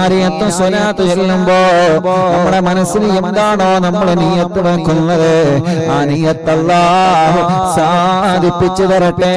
നാരിയത്ത് സ്വലാത്ത് ചെല്ലുമ്പോ നമ്മുടെ മനസ്സിൽ എന്താണോ നമ്മൾ നീയത്ത് വെക്കുന്നത് ആ നീയത്തല്ല സാധിപ്പിച്ചു തരട്ടെ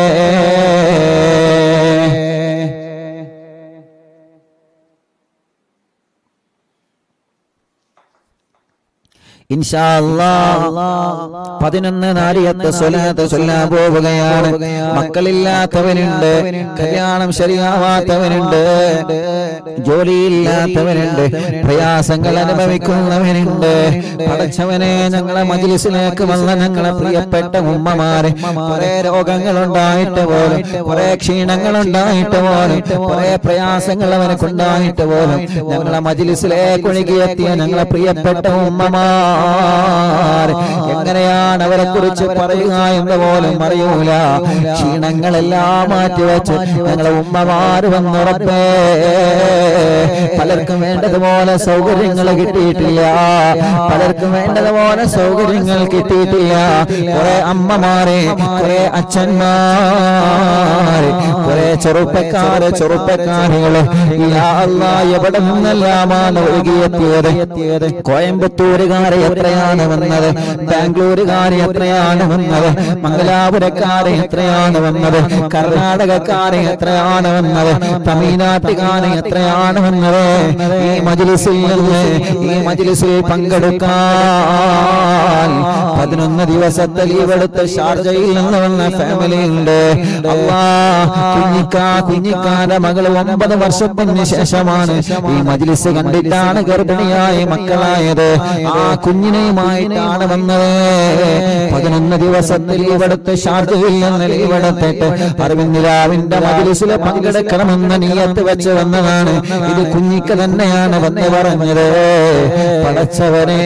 ഇൻഷാ അല്ലാഹ് പതിനൊന്ന് നാരിയത്ത് സ്വലാത്ത് ചൊല്ലാൻ പോവുകയാണ് മക്കളില്ലാത്തവനുണ്ട് കല്യാണം ശരിയാവാത്തവനുണ്ട് ജോലിയില്ലാത്തവനുണ്ട് പ്രയാസങ്ങൾ അനുഭവിക്കുന്നവനുണ്ട് പടച്ചവനെ ഞങ്ങളെ മജിലിസിലേക്ക് വന്ന ഞങ്ങളെ പ്രിയപ്പെട്ട ഉമ്മമാരെ കുറെ രോഗങ്ങളുണ്ടായിട്ട് പോലും കുറെ ക്ഷീണങ്ങളുണ്ടായിട്ട് പോലും കുറെ പ്രയാസങ്ങൾ അവനക്കുണ്ടായിട്ട് പോലും ഞങ്ങളെ മജിലിസിലേക്ക് ഒഴുകിയെത്തിയ ഞങ്ങളെ പ്രിയപ്പെട്ട ഉമ്മമാർ എങ്ങനെയാണ് അവരെ കുറിച്ച് പറയുക എന്ന് പോലും അറിയൂല ക്ഷീണങ്ങളെല്ലാം മാറ്റിവെച്ച് ഞങ്ങളെ ഉമ്മമാര് വന്നുറപ്പേ പലർക്കും വേണ്ടതുപോലെ സൗകര്യങ്ങൾ കിട്ടിയിട്ടില്ല പലർക്കും വേണ്ടതുപോലെ സൗകര്യങ്ങൾ കിട്ടിയിട്ടില്ല കുറെ അമ്മമാരെ കുറെ അച്ഛന്മാര് കുറെ ചെറുപ്പക്കാര് ചെറുപ്പക്കാരികള് യാ അല്ലാ, എവിടെ നിന്നെല്ലാമാണ് ഒഴുകിയെത്തിയത് കോയമ്പത്തൂരുകാരെ എത്രയാണ് വന്നത് ബാംഗ്ലൂരുകാരെ എത്രയാണ് വന്നത് മംഗലാപുരക്കാരെ എത്രയാണ് വന്നത് കർണാടകക്കാരെ എത്രയാണ് വന്നത് തമിഴ്നാട്ടുകാരെ എത്രയാണ് വന്നത് ഈ മജിലിസിൽ നിന്ന് ഈ മജിലിസിൽ പങ്കെടുക്കാൻ പതിനൊന്ന് ദിവസത്തെ ലീവ് എടുത്ത് ഷാർജയിൽ നിന്ന് വന്ന ഫാമിലി ഉണ്ട് അള്ളാ കുഞ്ഞിക്ക കുഞ്ഞിക്കാന്റെ മകള് ഒമ്പത് വർഷത്തിന് ശേഷമാണ് ഈ മജിലിസ് കണ്ടിട്ടാണ് ഗർഭിണിയായ മക്കളായത് ആ കുഞ്ഞിനെയുമായിട്ടാണ് വന്നത് പതിനൊന്ന് ദിവസത്തെ ലീവ് എടുത്ത് ഷാർജയിൽ നിന്ന് ലീവ് എടുത്തിട്ട് അറിവിന്ദിരാവിന്റെ മജിലിസിൽ പങ്കെടുക്കണമെന്ന് നീയത്ത് വെച്ച് വന്നതാണ് ഇത് കുഞ്ഞിക്ക് തന്നെയാണ് വന്ന് പറഞ്ഞത് പടച്ചവനെ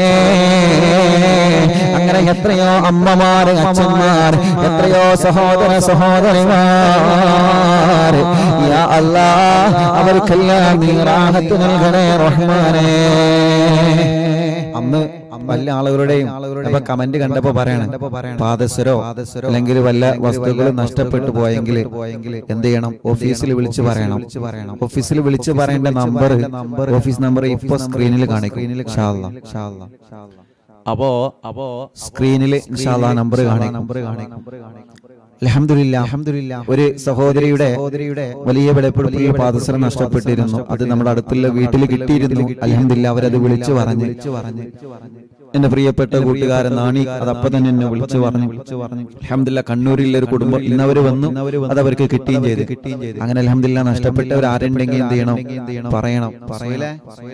അങ്ങനെ എത്രയോ അമ്മമാര് അച്ഛന്മാർ എത്രയോ സഹോദര സഹോദരിമാർ യാ അല്ലാ അവർക്കെല്ലാം നീ റാഹത്ത് നൽകണേ റഹ്മാനേ അന്ന് വല്ല ആളുകളുടെയും ഇപ്പൊ കമന്റ് കണ്ടപ്പോ പറയണം പാദസരോ അല്ലെങ്കിൽ വല്ല വസ്തുക്കളും നഷ്ടപ്പെട്ടു പോയെങ്കിൽ എന്ത് ചെയ്യണം ഓഫീസിൽ വിളിച്ച് പറയണം ഓഫീസിൽ വിളിച്ച് പറയേണ്ട നമ്പർ ഓഫീസ് നമ്പർ ഇപ്പൊ സ്ക്രീനിൽ കാണിക്കും ഇൻഷാ അല്ലാ. അപ്പോ അപ്പോ സ്ക്രീനിൽ നമ്പർ കാണിക്കും അൽഹംദുലില്ലാ ഒരു സഹോദരിയുടെ വലിയ വിലപ്പെടുത്തിയ പാദസരം നഷ്ടപ്പെട്ടിരുന്നു അത് നമ്മുടെ അടുത്തുള്ള വീട്ടിൽ കിട്ടിയിരുന്നു അലഹമില്ല അവരത് വിളിച്ചു പറഞ്ഞു എന്റെ പ്രിയപ്പെട്ട കൂട്ടുകാരൻ നാണി അത് അപ്പൊ തന്നെ എന്നെ വിളിച്ചു പറഞ്ഞു അലഹമില്ല കണ്ണൂരിലെ ഒരു കുടുംബം ഇന്ന് അവര് വന്നു അത് അവർക്ക് കിട്ടുകയും ചെയ്തു അങ്ങനെ അലഹമില്ല നഷ്ടപ്പെട്ടവർ ആരുണ്ടെങ്കിൽ എന്ത് ചെയ്യണം പറയണം പറയലേ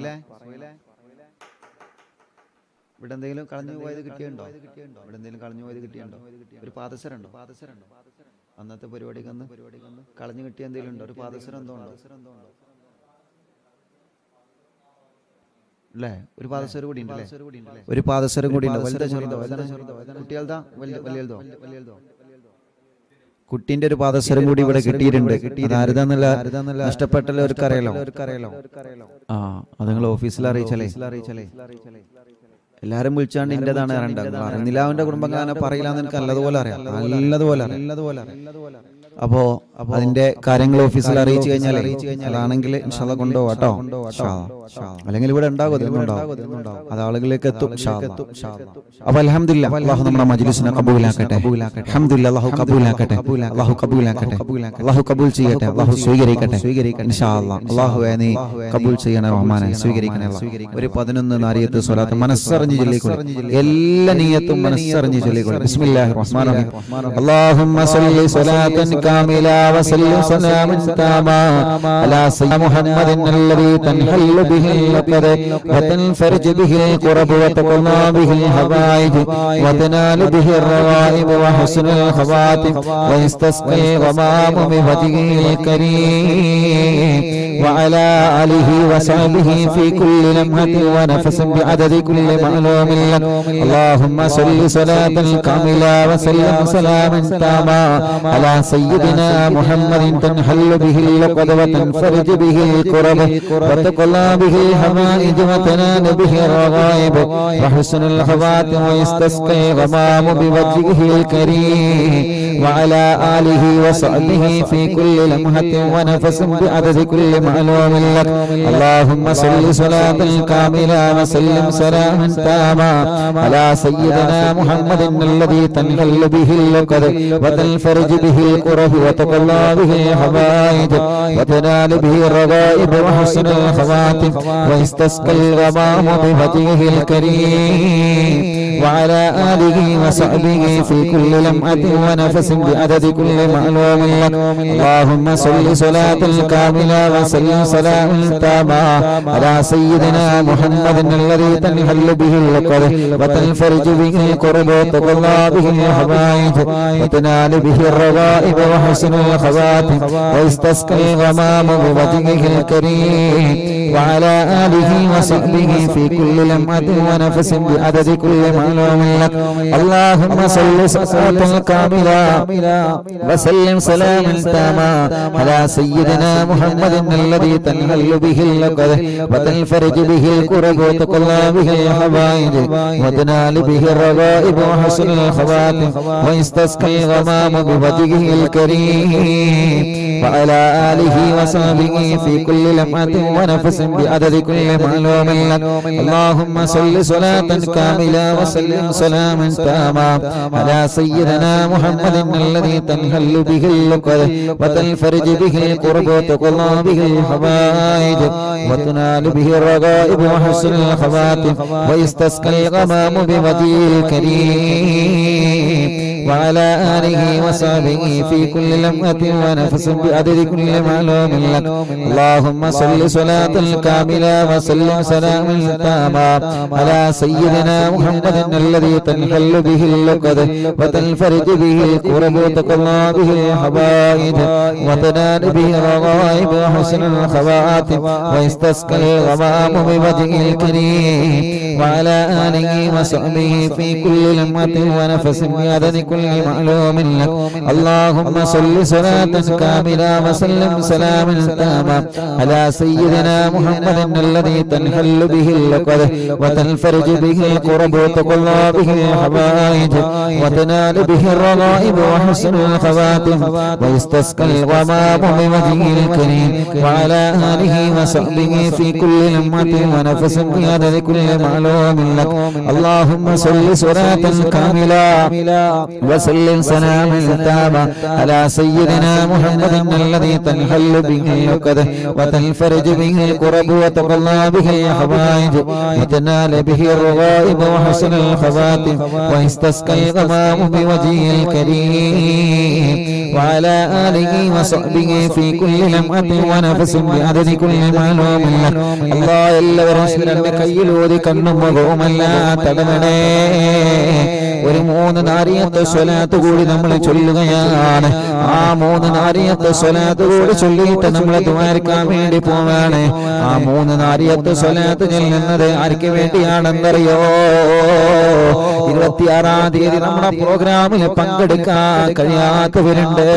ഇവിടെ എന്തെങ്കിലും കളഞ്ഞു പോയത് കിട്ടിയുണ്ടോ ഇവിടെ എന്തെങ്കിലും കളഞ്ഞു പോയത് കിട്ടിയുണ്ടോ ഒരു പാദസരം ഉണ്ടോ പാദസരം ഉണ്ടോ അന്നത്തെ പരിപാടിക്ക് അന്ന് പരിപാടിക്ക് അന്ന് കളഞ്ഞു കിട്ടിയ എന്തെങ്കിലും ഉണ്ടോ ഒരു പാദസരം എന്തോ ഉണ്ടോ അല്ലേ ഒരു പാദസരം കൂടി ഉണ്ടല്ലേ ഒരു പാദസരം കൂടി ഉണ്ട് വലുതോ ചെറുതോ വലുതോ കുട്ടികളുടെ വലിയതോ വലിയതോ കുട്ടിന്റെ ഒരു പാദസരം കൂടി ഇവിടെ കിട്ടിയിട്ടുണ്ട് അതാരതാന്നുള്ള നഷ്ടപ്പെട്ടല്ലോ ഒരു കരയലോ ആ അത് നിങ്ങൾ ഓഫീസിൽ അറിയിച്ചല്ലേ അറിയിച്ചല്ലേ എല്ലാരും വിളിച്ചാണ്ട് ഇന്റേതാണ് അറിയണ്ട അറിയുന്നില്ല അവന്റെ കുടുംബക്കാരനെ പറയില്ല എന്ന് എനിക്ക് നല്ലതുപോലെ അറിയാം നല്ലതുപോലെ അറിയാം നല്ലതുപോലെ അറിയാം അപ്പോ അതിന്റെ കാര്യങ്ങൾ ഓഫീസിൽ അറിയിച്ചു കഴിഞ്ഞാൽ അതാണെങ്കിൽ ഇൻഷാല്ല കൊണ്ടുപോകാം കേട്ടോ ഇൻഷാ അല്ലാ. അല്ലെങ്കിൽ ഇവിടെ ഉണ്ടാകും ഇതിനുണ്ടാവും അത് ആളുകളിലേക്ക് എത്തും ഇൻഷാ അല്ലാ. അപ്പൊ അൽഹംദുലില്ലാ അള്ളാഹു നമ്മുടെ മജ്ലിസിനെ കബൂലാക്കട്ടെ അൽഹംദുലില്ലാ അള്ളാഹു കബൂലാക്കട്ടെ അള്ളാഹു കബൂലാക്കട്ടെ അള്ളാഹു കബൂൽ ചെയ്യട്ടെ അള്ളാഹു സ്വീകരിക്കട്ടെ ഇൻഷാ അല്ലാ. അള്ളാഹുവേ നീ കബൂൽ ചെയ്യണേ റഹ്മാനെ സ്വീകരിക്കണേ അല്ലാ. ഒരു പതിനൊന്ന് നാരിയത്ത് സ്വലാത്ത് മനസ്സറിഞ്ഞ് ചൊല്ലിക്കൊള്ളു എല്ലാ നീയത്തും മനസ്സറിഞ്ഞ് ചൊല്ലിക്കൊള്ളു ബിസ്മില്ലാഹിർ റഹ്മാനിർ റഹീം اللهم صل صلاة كاملة وسلم سلاما تاما على سيدنا محمد الذي تنحل به العقد وتنفرج به الكرب وتقضى به الحوائج وتنال به الروائب وحسن الخواتم ويستسقي الغمام بوجهه الكريم وعلى آله وصحبه في كل لمحة ونفس بعدد كل معلوم لك اللهم صل صلاة كاملة وسلم سلاما تاما على سيدنا محمد تنحل به اللقد وتنفرج به الكرب وتقضى به الحوائج وتنال به الرغائب وحسن الخواتم ويستسقي غمام بوجهه الكريم وعلى آله وصحبه في كل لمحة ونفس بعدد كل معلوم لك اللهم صل صلاة كاملة وسلم سلاما تاما على سيدنا محمد الذي تنهل به اللقد وتنفرج به الكره وتقلى به الحوائج وتنال به الرغائب وحسن الخواتم ويستسقى الغمام بوجهه الكريم وعلى آله وصحبه في كل لمعة ونفس بعدد كل معلوم لك اللهم صل صلاة كاملة وسلم سلام تاما على سيدنا محمد الذي تنحل به اللقب وتنفرج به الكرب وتقضى به الحوائج وتنال به الرغائب وحسن الخواتم ويستسقى الغمام بوجهه الكريم وعلى آله وصحبه في كل لمعة ونفس بعدد كل معلوم لك اللهم صل صلاة كاملة وسلم سلاما تاما على سيدنا محمد الذي تنهل به اللقد وتنفرج به الكرب وتقلى به الحوائج وتنال به الرغائب وحسن الخواتم ويستسقى الغمام بوجهه الكريم وعلى آله وصحبه في كل لمعة ونفس بعدد كل معلوم لك اللهم صل صلاة كاملة وسلم سلاما تاما على سيدنا محمد الذي تنهل به اللقد وتنفرج به القرب وتقضى به الحوائج وتنال به الرغائب وحسن الخواتم ويستسقى الغمام بوجهه الكريم وعلى آله وصحبه في كل لمحة ونفس بعدد كل معلوم لك اللهم صل صلاة كاملة وسلم سلاما تاما على سيدنا محمد الذي تنحل به اللقد وتنفرج به الكرب وتقضى به الحوائج وتنال به الرغائب وحسن الخواتم ويستسقى الغمام بوجهه الكريم وعلى آله وصحبه في كل لمحة ونفس بعدد كل معلوم لك اللهم صل صلاة كاملة وسلم سلاما تاما على سيدنا محمد الذي تنحل به اللقد وتنفرج به الكرب وتقضى به الحوائج وتنال به الرغائب وحسن الخواتم ويستسقى الغمام بوجهه الكريم وعلى آله وصحبه في كل لمحة ونفس بعدد كل معلوم لك اللهم صل صلاة كاملة وسلم سلاما تاما على سيدنا محمد الذي تنحل به اللقد وتنفرج به الكرب وتقلى به الحوائج وتنال به الرغائب وحسن الخواتم ويستسقى الغمام بوجهه الكريم وعلى آله وصحبه في كل لمعة ونفس بعدد كل معلوم لك الله എല്ലാവരും രണ്ട് കയ്യിലൂതി കണ്ണും മുഖവുമെല്ലാം തടവണേ ഒരു മൂന്ന് നാരിയത്തെ സ്വലാത്ത് കൂടി നമ്മൾ ചൊല്ലുകയാണ് ആ മൂന്ന് നാരിയത്തെ സ്വലാത്ത് കൂടി ചൊല്ലിയിട്ട് നമ്മൾ ദ്വാരക്കാൻ വേണ്ടി പോവാണ് ആ മൂന്ന് നാരിയത്തെ സ്വലാത്ത് ചെല്ലുന്നത് ആർക്ക് വേണ്ടിയാണെന്നറിയോ ഇരുപത്തിയാറാം തീയതി നമ്മുടെ പ്രോഗ്രാമിൽ പങ്കെടുക്കാൻ കഴിയാത്തവരുണ്ട്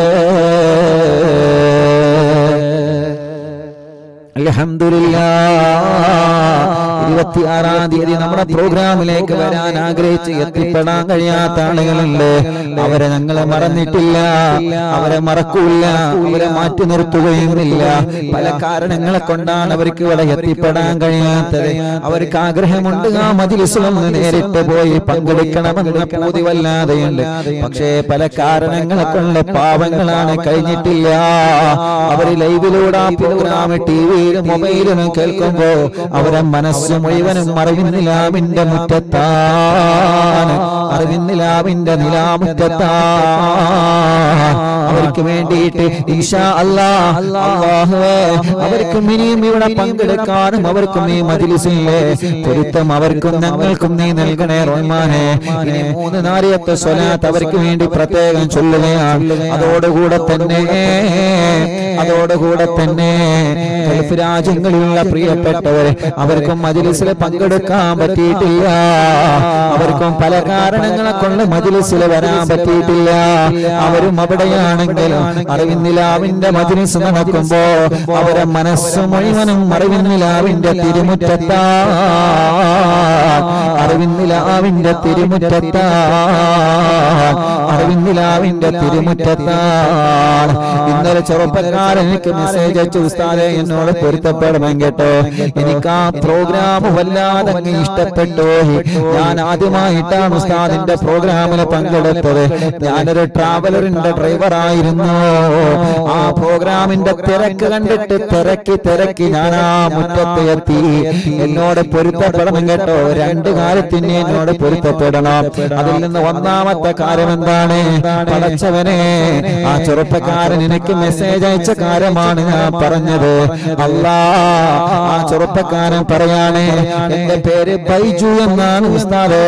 അൽഹംദുലില്ലാ ഇരുപത്തിയാറാം തീയതി നമ്മുടെ പ്രോഗ്രാമിലേക്ക് വരാൻ ആഗ്രഹിച്ച് എത്തിപ്പെടാൻ കഴിയാത്ത ആളുകളുണ്ട് അവരെ ഞങ്ങളെ മറന്നിട്ടില്ല അവരെ മറക്കൂല അവരെ മാറ്റി നിർത്തുകയുമില്ല പല കാരണങ്ങളെ കൊണ്ടാണ് അവർക്ക് ഇവിടെ എത്തിപ്പെടാൻ കഴിയാത്തത് അവർക്ക് ആഗ്രഹമുണ്ട് ആ മജിലിസിലൊന്ന് നേരിട്ട് പോയി പങ്കെടുക്കണമെന്ന പൂതി വല്ലാതെയുണ്ട് പക്ഷേ പല കാരണങ്ങളെ കൊണ്ട് പാവങ്ങളാണ് കഴിഞ്ഞിട്ടില്ല അവർ ലൈവിലൂടെ ആ പ്രോഗ്രാം ടി വിയിലും മൊബൈലിലും കേൾക്കുമ്പോ അവരെ മനസ്സ് മുഴുവനും അറിവിന്നിലാമിന്റെ മുറ്റത്താണ് അറിവിന്നിലാമിന്റെ നിലാമുറ്റത്താണ് അവർക്ക് വേണ്ടിയിട്ട് ഈശാ അല്ലാ അല്ലാഹുവേ അവർക്കും ഇനിയും ഇവിടെ പങ്കെടുക്കാനും അവർക്കും ഈ മജിലിസിലെ പൊരുത്തം അവർക്കും ഞങ്ങൾക്കും നീ നൽകണേ റഹ്മാനെ ഇനി മൂന്ന് നാരിയത്തെ സ്വലാത്ത് അവർക്ക് വേണ്ടി പ്രത്യേകം ചൊല്ലുകയാണ് അതോടുകൂടെ തന്നെ അതോടുകൂടെ തന്നെ ഗൾഫ് രാജ്യങ്ങളിലുള്ള പ്രിയപ്പെട്ടവരെ അവർക്കും മജിലിസിൽ പങ്കെടുക്കാൻ പറ്റിയിട്ടില്ല അവർക്കും പല കാരണ കാരണങ്ങളെ കൊണ്ട് മജിലിസിൽ വരാൻ പറ്റിയിട്ടില്ല അവരും അവിടെയാണെങ്കിലും അറിവിന്നിലാവിന്റെ മജിലിസ് നടക്കുമ്പോ അവരെ മനസ്സ് മുഴുവനും അറിവിന്നിലാവിന്റെ തിരുമുറ്റത്താ അറിവിന്നിലാവിന്റെ തിരുമുറ്റത്താ അറിവിന്നിലാവിന്റെ തിരുമുറ്റത്താണ് ഇന്നലെ ചെറുപ്പക്കാരൻ എനിക്ക് മെസ്സേജ് അയച്ചു ഉസ്താദെ എന്നോട് പൊരുത്തപ്പെടണം കേട്ടോ എനിക്ക് ആ പ്രോഗ്രാം വല്ലാതെ അങ്ങ് ഇഷ്ടപ്പെട്ടു ഞാൻ ആദ്യമായിട്ടാണ് ഉസ്താദിന്റെ പ്രോഗ്രാമിൽ പങ്കെടുത്തത് ഞാനൊരു ട്രാവലറിന്റെ ഡ്രൈവറായിരുന്നു ആ പ്രോഗ്രാമിന്റെ തിരക്ക് കണ്ടിട്ട് തിരക്കി തിരക്കി ഞാൻ ആ മുറ്റത്ത് എത്തി എന്നോട് പൊരുത്തപ്പെടണം കേട്ടോ രണ്ട് കാര്യത്തിന് എന്നോട് പൊരുത്തപ്പെടണം അതിൽ നിന്ന് ഒന്നാമത്തെ കാര്യം എന്താണ് പടച്ചവനെ ആ ചെറുപ്പക്കാരൻ എനിക്ക് മെസ്സേജ് അയച്ച കാര്യമാണ് ഞാൻ പറഞ്ഞത് അല്ലാ ആ ചെറുപ്പക്കാരൻ പറയാണ് എന്റെ പേര് ബൈജു എന്നാണ് ഉസ്താദ്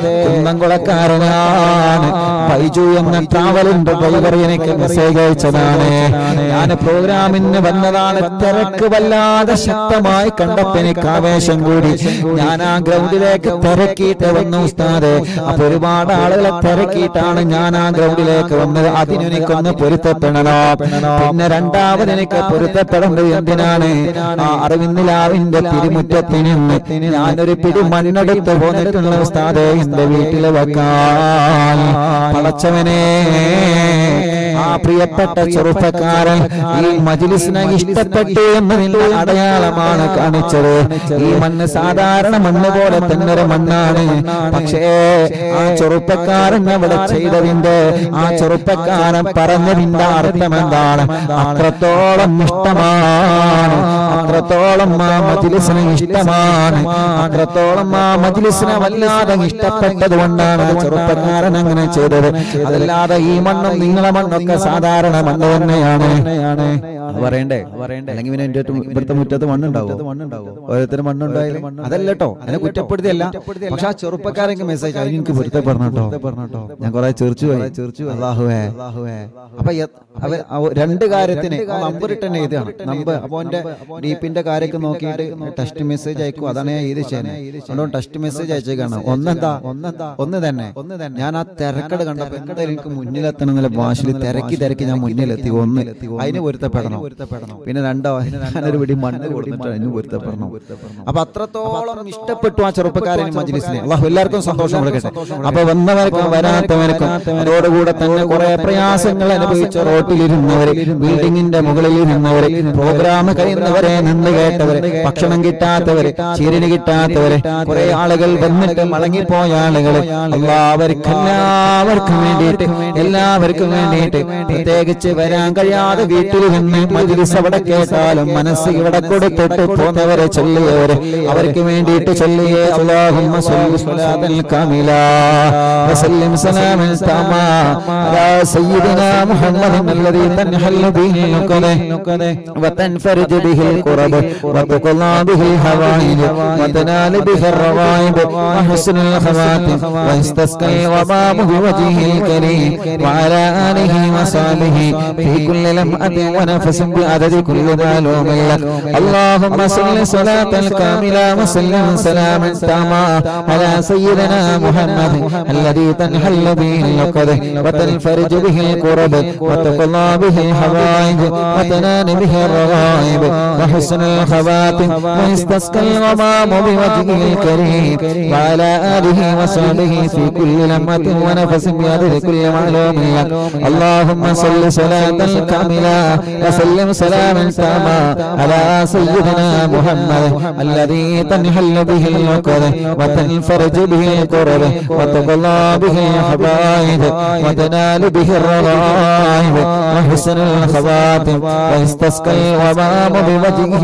കുന്നംകുളക്കാരനാണ് ബൈജു എന്ന ട്രാവലിന്റെ ഡ്രൈവർ എനിക്ക് മെസ്സേജ് അയച്ചതാണ് ഞാൻ പ്രോഗ്രാമിന് വന്നതാണ് തിരക്ക് വല്ലാതെ ശക്തമായി കണ്ടപ്പോ എനിക്ക് ആവേശം കൂടി ഞാൻ ആ ഗ്രൗണ്ടിലേക്ക് തിരക്കിയിട്ട് വന്നു ഉസ്താദ് അപ്പൊ ഒരുപാട് ആളുകളെ തിരക്കിയിട്ടാണ് ഞാൻ ആ ഗ്രൗണ്ടിലേക്ക് വന്നത് അതിനെനിക്കൊന്ന് പൊരുത്തപ്പെടണോ പിന്നെ രണ്ടാമത് എനിക്ക് പൊരുത്തപ്പെടേണ്ടത് എന്തിനാണ് ആ അറിവിന്നിലാവിന്റെ തിരുമുറ്റത്തിന് ഞാനൊരു പിടി മണ്ണെടുത്ത് പോന്നിട്ടുള്ള ഉസ്താദെ എന്റെ വീട്ടിൽ വെക്കാൻ പടച്ചവനെ ആ പ്രിയപ്പെട്ട ചെറുപ്പക്കാരൻ ഈ മജിലിസിനെ ഇഷ്ടപ്പെട്ടു എന്നതിന്റെ അടയാളമാണ് കാണിച്ചത് ഈ മണ്ണ് സാധാരണ മണ്ണ് പോലെ തന്നെ ഒരു മണ്ണാണ് പക്ഷേ ആ ചെറുപ്പക്കാരൻ അവിടെ ചെയ്തതിന്റെ ആ ചെറുപ്പക്കാരൻ പറഞ്ഞതിന്റെ അർത്ഥം എന്താണ് അത്രത്തോളം ഇഷ്ടമാണ് അത്രത്തോളം ആ മജിലിസിന് ഇഷ്ടമാണ് അത്രത്തോളം ആ മജിലിസിനെ വല്ലാതെ ഇഷ്ടപ്പെട്ടത് കൊണ്ടാണ് ആ ചെറുപ്പക്കാരൻ അങ്ങനെ ചെയ്തത് അതല്ലാതെ ഈ മണ്ണും നിങ്ങളെ മണ്ണൊക്കെ സാധാരണ മണ്ണ് തന്നെയാണ് അത് പറയണ്ടേ പറയണ്ടേ അല്ലെങ്കിൽ പിന്നെ എന്റെ ഇവിടുത്തെ മുറ്റത്ത് മണ്ണുണ്ടാവും മണ്ണുണ്ടാവും ഓരോരുത്തരും മണ്ണുണ്ടായാലും അതല്ല കേട്ടോ അതിനെ കുറ്റപ്പെടുത്തിയല്ല പക്ഷെ ആ ചെറുപ്പക്കാരൊക്കെ മെസ്സേജ് അതിന് എനിക്ക് പൊരുത്തപ്പെടണം കേട്ടോ ഞാൻ കുറെ ചെറിച്ചു പോയി ചെറിച്ചു അള്ളാഹുവേ അപ്പൊ എ- അവ- അവ- രണ്ട് കാര്യത്തിന് നമ്പർ ഇട്ടെന്നെ എഴുതുകയാണ് നമ്പർ അപ്പൊ എന്റെ ഡീപ്പിന്റെ കാര്യമൊക്കെ നോക്കിയിട്ട് ടെസ്റ്റ് മെസ്സേജ് അയക്കും അതാണ് ഞാൻ എഴുതി ചെയ്യുന്നത് അതുകൊണ്ട് ടെസ്റ്റ് മെസ്സേജ് അയച്ചേക്കാണ് ഒന്നെന്താ ഒന്നെന്താ ഒന്ന് തന്നെ ഒന്ന് തന്നെ ഞാൻ ആ തിരക്കട് കണ്ടപ്പോ എന്തായാലും എനിക്ക് മുന്നിലെത്തണം എന്നുള്ള ഭാഷയിൽ തിരക്കി തിരക്കി ഞാൻ മുന്നിലെത്തി ഒന്ന് അതിന് പൊരുത്തപ്പെടണം പിന്നെ രണ്ടോ ഞാനൊരു പിടി മണ്ണ് കൊടുത്തിട്ട് അതിന് പൊരുത്തപ്പെടണം അപ്പൊ അത്രത്തോളം ഇഷ്ടപ്പെട്ടു ആ ചെറുപ്പക്കാരൻ മജ്ലിസിനെ അള്ളാഹു എല്ലാവർക്കും സന്തോഷം കൊടുക്കട്ടെ അപ്പൊ വന്നവർക്കും വരാത്തവർക്കും അതോടുകൂടെ തന്നെ കുറെ പ്രയാസങ്ങൾ അനുഭവിച്ച റോട്ടിലിരുന്നവര് ബിൽഡിങ്ങിന്റെ മുകളിൽ ഇരുന്നവര് പ്രോഗ്രാം കഴിയുന്നവരെ നിന്ന് കേട്ടവര് ഭക്ഷണം കിട്ടാത്തവര് ചീരിന് കിട്ടാത്തവര് കുറെ ആളുകൾ വന്നിട്ട് മടങ്ങിപ്പോയ ആളുകൾ എല്ലാവർക്കും എല്ലാവർക്കും വേണ്ടിയിട്ട് എല്ലാവർക്കും വേണ്ടിയിട്ട് പ്രത്യേകിച്ച് വരാൻ കഴിയാതെ വീട്ടിലിരുന്ന് മജ്ലിസ് അവിടെ കേട്ടാലും മനസ്സ് ഇവിടെ കൊടുത്തിട്ട് പോന്നവരെ ചൊല്ലിയവര് അവർക്ക് വേണ്ടിയിട്ട് ചൊല്ലിയേ അല്ലാഹുമ്മ സ്വല്ലി സ്വലാത്തൽ കാമില വസല്ലിം സലാമൻ തമാ അലാ സയ്യിദിനാ മുഹമ്മദിൻ الذي تنحل به العقد وتنفرج به الكرب وتقضى به الحوائج وتنال به الروائب وحسن الخواتم ويستسقى الغمام بوجهه الكريم وعلى آله وصحبه في كل لمحة ونفس بعدد كل معلوم لك اللهم صل صلاة الكاملة وسلم سلاما تاما على سيدنا محمد الذي تنحل به العقد وتنفرج به الكرب وتقضى به الحوائج وتنال به الرغائب وحسن الخواتم ويستسقى الغمام بوجهه الكريم وعلى آله وصحبه في كل لمحة ونفس بعدد كل معلوم لك اللهم صل صلاة كاملة وسلم سلاما تاما على سيدنا محمد الذي تنحل به العقد وتنفرج به الكرب وتقضى به الحبائب وتنال به الرغائب وحسن الخواتم ويستسقى الغمام بوجهه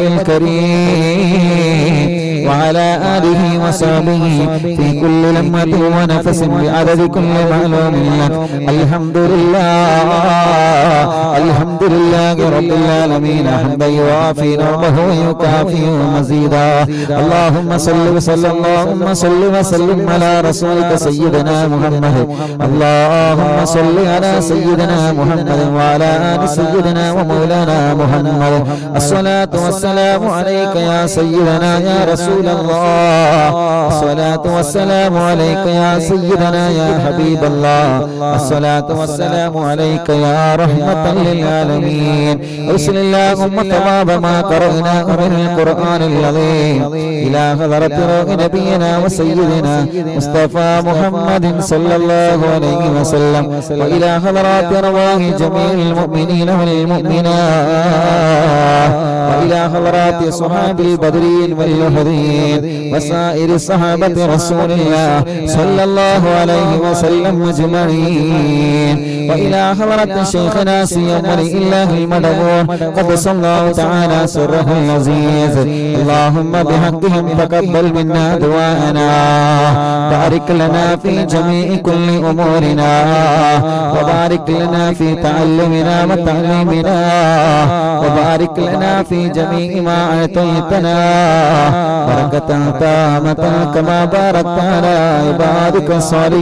الكريم وعلى آله وصحبه في كل لمة ونفس بعدد كل معلوم لك الحمد لله الحمد لله رب العالمين حمدا يوافي نعمه ويكافئ مزيدا اللهم صل وسلم اللهم صل وسلم على رسولك سيدنا محمد اللهم صل على سيدنا محمد وعلى آل سيدنا ومولانا محمد الصلاة والسلام عليك يا سيدنا يا رسول رسول الله الصلاة والسلام عليك يا سيدنا يا حبيب الله الصلاة والسلام عليك يا رحمة للعالمين ارسل اللهم ثواب ما قرأناه من القرآن العظيم إلى حضرة روح نبينا وسيدنا مصطفى محمد صلى الله عليه وسلم وإلى حضرات أرواح جميع المؤمنين والمؤمنات وإلى حضرات صحاب البدرين واليهودين وسائر صحابة رسول الله صلى الله عليه وسلم أجمعين وإلى حضرة شيخنا سيما الله المدبور قدس الله تعالى سره العزيز اللهم بحقهم تقبل منا دعاءنا بارك لنا في جميع كل أمورنا وبارك لنا في تعلمنا وتعليمنا وبارك لنا في جميع ما أعطيتنا بركة تامة كما باركت على عبادك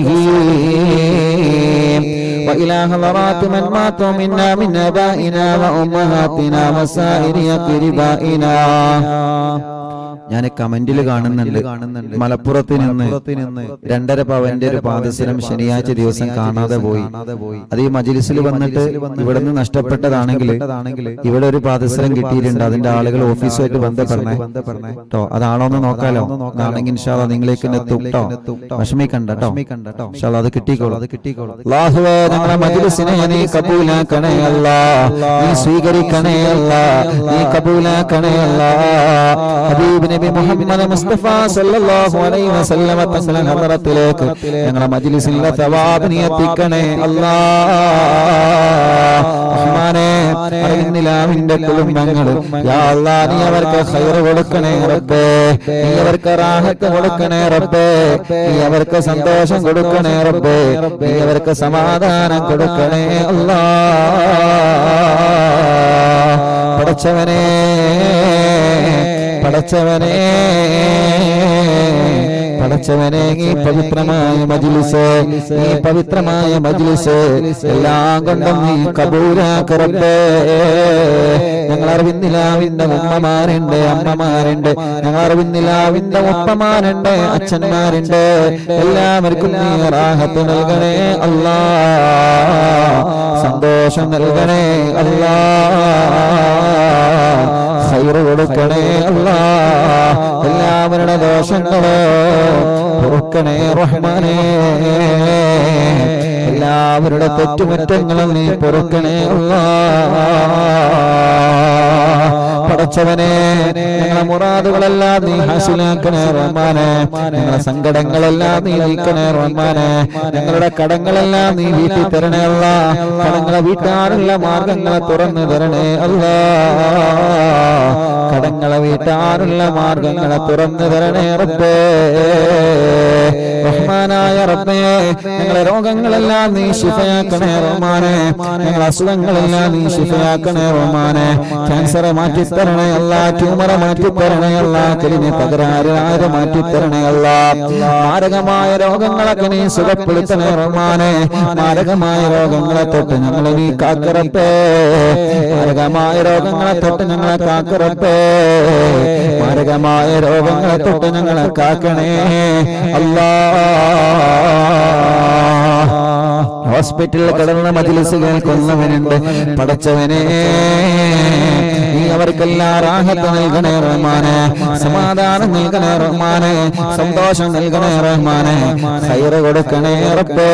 الصالحين وإلى حضرات من ماتوا منا من آبائنا وأمهاتنا وسائر أقربائنا ഞാൻ കമന്റിൽ കാണുന്നുണ്ട് മലപ്പുറത്ത് നിന്ന് രണ്ടര പവന്റെ ഒരു പാദസരം ശനിയാഴ്ച ദിവസം കാണാതെ പോയി അത് ഈ മജിലിസിൽ വന്നിട്ട് ഇവിടെ നിന്ന് നഷ്ടപ്പെട്ടതാണെങ്കിൽ ഇവിടെ ഒരു പാദസരം കിട്ടിയിട്ടുണ്ട് അതിന്റെ ആളുകൾ ഓഫീസുമായിട്ട് ബന്ധപ്പെടണേ കേട്ടോ അതാണോ എന്ന് നോക്കാലോ അതാണെങ്കിൽ ഇൻഷാല്ല നിങ്ങളേക്ക് തന്നെ എത്തും കേട്ടോ വിഷമിക്കണ്ട കേട്ടോ ഇൻഷാല്ലാ അത് കിട്ടിക്കോളൂ അത് കിട്ടിക്കോളൂ അല്ലാഹുവേ ഞങ്ങളെ മജ്ലിസിനെ നീ കബൂലാക്കണേ അല്ലാ നീ സ്വീകരിക്കണേ അല്ലാ നീ കബൂലാക്കണേ അല്ലാ ഹബീബ് നബി മുഹമ്മദ് മുസ്തഫ സല്ലല്ലാഹു അലൈഹി വസല്ലമ തങ്ങളുടെ ഹദ്റത്തിലേക്ക് ഞങ്ങളെ മജ്ലിസിലെ തവാബ് നീ എത്തിക്കണേ അല്ലാ റഹ്മാനേ അറിയുന്നിലാവിന്റെ കുടുംബങ്ങൾ യാ അല്ലാ നീ അവർക്ക് ഖൈർ കൊടുക്കണേ റബ്ബേ നീ അവർക്ക് റാഹത്ത് കൊടുക്കണേ റബ്ബേ നീ അവർക്ക് സന്തോഷം കൊടുക്കണേ റബ്ബേ നീ അവർക്ക് സമാധാനം കൊടുക്കണേ അല്ലാ പടച്ചവനെ പടച്ചവനെ പടച്ചവനെ ഈ പവിത്രമായ മജ്ലിസ് ഈ പവിത്രമായ മജ്ലിസ് എല്ലാം കൊണ്ടും നീ കബൂലാക്കറപ്പേ ഞങ്ങൾ അറിവിന്നിലാവിന്റെ ഉമ്മമാരുണ്ട് അമ്മമാരുണ്ട് ഞങ്ങൾ അറിവിന്നിലാവിന്റെ ഉപ്പമാരുണ്ട് അച്ഛന്മാരുണ്ട് എല്ലാവർക്കും നീ റാഹത്ത് നൽകണേ അല്ലാ സന്തോഷം നൽകണേ അല്ലാ ഹൈറ് കൊടുക്കണേ അല്ലാ എല്ലാവരുടെ ദോഷങ്ങളോ പൊറുക്കണേ റഹ്മാനേ എല്ലാവരുടെ തെറ്റുമുറ്റങ്ങളും നീ പൊറുക്കണേ അല്ലാ പടച്ചവനെ ഞങ്ങളെ മുറാദുകളെല്ലാം നീ ഹാസിലാക്കണേ റഹ്മാനെ ഞങ്ങളെ സങ്കടങ്ങളെല്ലാം നീ നീക്കണേ റഹ്മാനെ ഞങ്ങളുടെ കടങ്ങളെല്ലാം നീ വീട്ടിൽ തരണേ അല്ല കടങ്ങളെ വീട്ടാനുള്ള മാർഗങ്ങളെ തുറന്നു തരണേ അല്ല കടങ്ങളെ വീട്ടാനുള്ള മാർഗങ്ങളെ തുറന്നു തരണേ റബ്ബേ റഹ്മാനായ റബ്ബേ ഞങ്ങളെ രോഗങ്ങളെല്ലാം നീ ശിഫയാക്കണേ റഹ്മാനെ ഞങ്ങളെ അസുഖങ്ങളെല്ലാം നീ ശിഫയാക്കണേ റഹ്മാനെ ക്യാൻസർ മാറ്റിത്തരണേ അല്ല ട്യൂമറെ മാറ്റിത്തരണേ അല്ല കിളിനെ തകരാറ് മാറ്റിത്തരണേ അല്ല മാരകമായ രോഗങ്ങളൊക്കെ നീ സുഖപ്പെടുത്തണേ റഹ്മാനെ മാരകമായ രോഗങ്ങളെ തൊട്ട് ഞങ്ങളെ നീ കാക്കറപ്പേ മാരകമായ രോഗങ്ങളെ തൊട്ട് ഞങ്ങളെ കാക്കറപ്പേ മാരകമായ രോഗങ്ങളെ തൊട്ട് ഞങ്ങളെ കാക്കണേ അല്ലാ ഹോസ്പിറ്റലിൽ കിടന്ന മജിലിസ് കേൾക്കുന്നവനുണ്ട് പടച്ചവനെ നീ അവർക്കെല്ലാം റാഹത്ത് നൽകണേ റഹ്മാനെ സമാധാനം നൽകണേ റഹ്മാനെ സന്തോഷം നൽകണേ റഹ്മാനെ ഹൈറ് കൊടുക്കണേ റബ്ബേ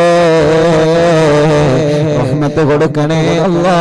റഹ്മത്ത് കൊടുക്കണേ അല്ലാ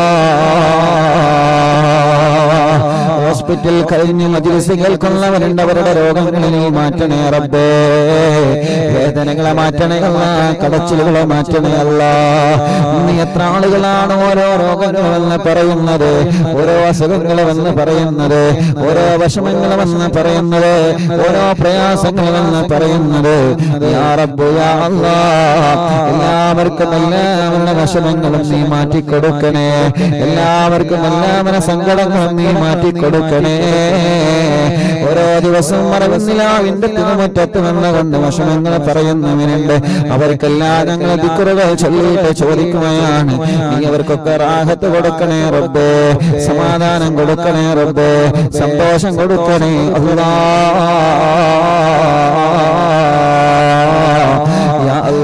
ഹോസ്പിറ്റൽ കഴിഞ്ഞ് മജിലിസ് കേൾക്കുന്നവരുണ്ട് അവരുടെ രോഗങ്ങളെ നീ മാറ്റണേ റബ്ബേ വേദനകളെ മാറ്റണേ അല്ല കടച്ചിലുകളെ മാറ്റണേ അല്ല ഇന്ന് എത്ര ആളുകളാണ് ഓരോ രോഗങ്ങളെന്ന് പറയുന്നത് ഓരോ അസുഖങ്ങളെന്ന് പറയുന്നത് ഓരോ വിഷമങ്ങളെന്ന് പറയുന്നത് ഓരോ പ്രയാസങ്ങളെന്ന് പറയുന്നത് യാ റബ്ബു യാ അല്ലാ എല്ലാവർക്കും എല്ലാവരുടെ വിഷമങ്ങളും നീ മാറ്റിക്കൊടുക്കണേ എല്ലാവർക്കും എല്ലാവരുടെ സങ്കടങ്ങളും നീ മാറ്റിക്കൊടുക്കണേ ഓരോ ദിവസവും മറവിന്നിലാവിന്റെ തിരുമുറ്റത്ത് നിന്നുകൊണ്ട് വിഷമങ്ങൾ പറയുന്നവനുണ്ട് അവർക്കെല്ലാം ഞങ്ങൾ ദിക്കുറുകൾ ചൊല്ലിയിട്ട് ചോദിക്കുകയാണ് നീ അവർക്കൊക്കെ റാഹത്ത് കൊടുക്കണേ റബ്ബേ സമാധാനം കൊടുക്കണേ റബ്ബേ സന്തോഷം കൊടുക്കണേ അല്ലാ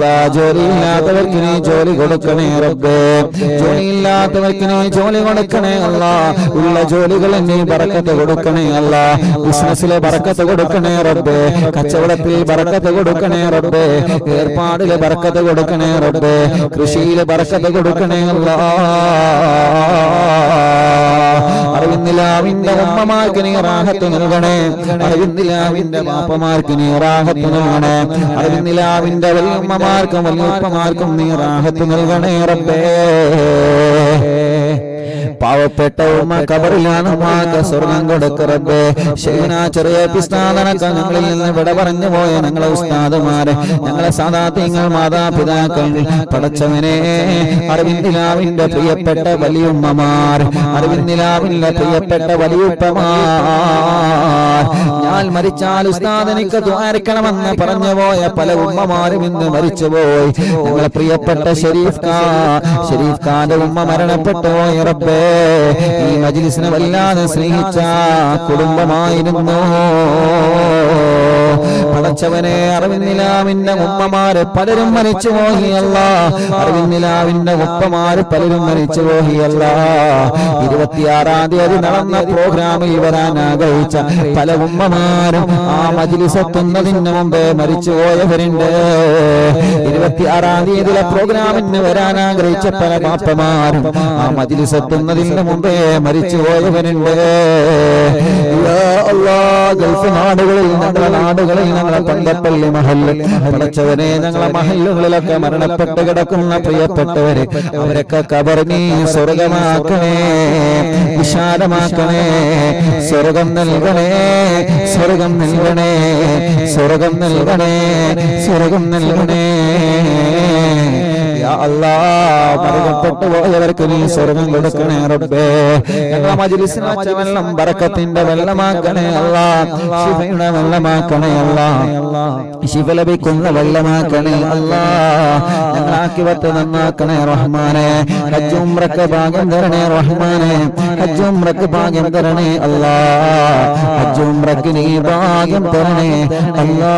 ജോലിയില്ലാത്തവർക്ക് നീ ജോലി കൊടുക്കണേ റബ്ബേ ജോലിയില്ലാത്തവർക്ക് നീ ജോലി കൊടുക്കണേ അല്ല ഉള്ള ജോലികൾ നീ ബറക്കത്ത് കൊടുക്കണേ അല്ല ബിസിനസ്സിലെ ബറക്കത്ത് കൊടുക്കണേ റബ്ബേ കച്ചവടത്തിൽ ബറക്കത്ത് കൊടുക്കണേ റബ്ബേ ഏർപ്പാടിലെ ബറക്കത്ത് കൊടുക്കണേ റബ്ബേ കൃഷിയിലെ ബറക്കത്ത് കൊടുക്കണേ അല്ലാ അറിവിന്നിലാവിന്റെ ഉമ്മമാർക്ക് നീ റാഹത്ത് നൽകണേ അറിവിന്നിലാവിന്റെ മാപ്പമാർക്ക് നീ റാഹത്ത് നൽകണേ അറിവിന്നിലാവിന്റെ വല്യമ്മമാർക്കും വല്യപ്പമാർക്കും നീ റാഹത്ത് നൽകണേ റബ്ബേ പാവപ്പെട്ട ഉമ്മ കബറിലാണ് ഉമ്മാക്ക് സ്വർഗം കൊടുക്കറബേ ശൈന ചെറിയ പിസ്താദനക്ക ഞങ്ങളിൽ നിന്ന് വിട പറഞ്ഞു പോയ ഞങ്ങളെ ഉസ്താദുമാരെ ഞങ്ങളെ സാധാത്യങ്ങൾ മാതാപിതാക്കൾ പടച്ചവനെ അറിവിന്ദിലാവിന്റെ പ്രിയപ്പെട്ട വലിയുമ്മമാർ അറിവിന്ദിലാവിന്റെ പ്രിയപ്പെട്ട വലിയുപ്പമാർ ഞാൻ മരിച്ചാൽ ഉസ്താദ് എനിക്ക് ദ്വാരിക്കണമെന്ന് പറഞ്ഞു പോയ പല ഉമ്മമാരും ഇന്ന് മരിച്ചുപോയി ഞങ്ങളെ പ്രിയപ്പെട്ട ഷെരീഫ് ഖാ ഷെരീഫ് ഖാന്റെ ഉമ്മ മരണപ്പെട്ടു പോയി റബ്ബേ ഈ മജ്ലിസിനെ വല്ലാതെ സ്നേഹിച്ച കുടുംബമായിരുന്നു പടച്ചവനെ അറിവിന്നിലാവിന്റെ ഉമ്മമാര് പലരും മരിച്ചു പോഹിയല്ല അറിവിന്നിലാവിന്റെ ഉപ്പമാര് പലരും മരിച്ചു പോഹിയല്ല ഇരുപത്തിയാറാം തീയതി നടന്ന പ്രോഗ്രാമിൽ വരാൻ ആഗ്രഹിച്ച പല ഉമ്മമാരും ആ മജിലിസ് എത്തുന്നതിന് മുമ്പേ മരിച്ചു പോയവരുണ്ട് ഇരുപത്തിയാറാം തീയതിയിലെ പ്രോഗ്രാമിന് വരാൻ ആഗ്രഹിച്ച പല പാപ്പമാരും ആ മജിലിസ് എത്തുന്നതിന് മുമ്പേ മരിച്ചു പോയവരുണ്ട് യാ അല്ലാ, ഗൾഫ് നാടുകളിൽ ഞങ്ങളുടെ നാടുകളിൽ ഞങ്ങളെ പന്തപ്പള്ളി മഹല്ല് പടച്ചവനെ ഞങ്ങളെ മഹല്ലുകളിലൊക്കെ മരണപ്പെട്ട് കിടക്കുന്ന പ്രിയപ്പെട്ടവര് അവരൊക്കെ കബറിനി സ്വർഗമാക്കണേ വിശാലമാക്കണേ സ്വർഗം നൽകണേ സ്വർഗം നൽകണേ സ്വർഗം നൽകണേ സ്വർഗം നൽകണേ യാ അല്ലാ മരണപ്പെട്ടു പോയവർക്ക് നീ സ്വർഗം കൊടുക്കണേ റബ്ബേ ഞങ്ങളെ മജ്ലിസിന് വച്ച വെള്ളം ബറക്കത്തിന്റെ വെള്ളമാക്കണേ അല്ലാ ശിഫയുടെ വെള്ളമാക്കണേ അല്ലാ ശിഫ ലഭിക്കുന്ന വെള്ളമാക്കണേ അല്ലാ ഞങ്ങളാക്കി വത്ത് നന്നാക്കണേ റഹ്മാനെ ഹജ്ജുംറക്ക് ഭാഗ്യം തരണേ റഹ്മാനെ ഹജ്ജുംറക്ക് ഭാഗ്യം തരണേ അല്ലാ ഹജ്ജുംറക്ക് നീ ഭാഗ്യം തരണേ അല്ലാ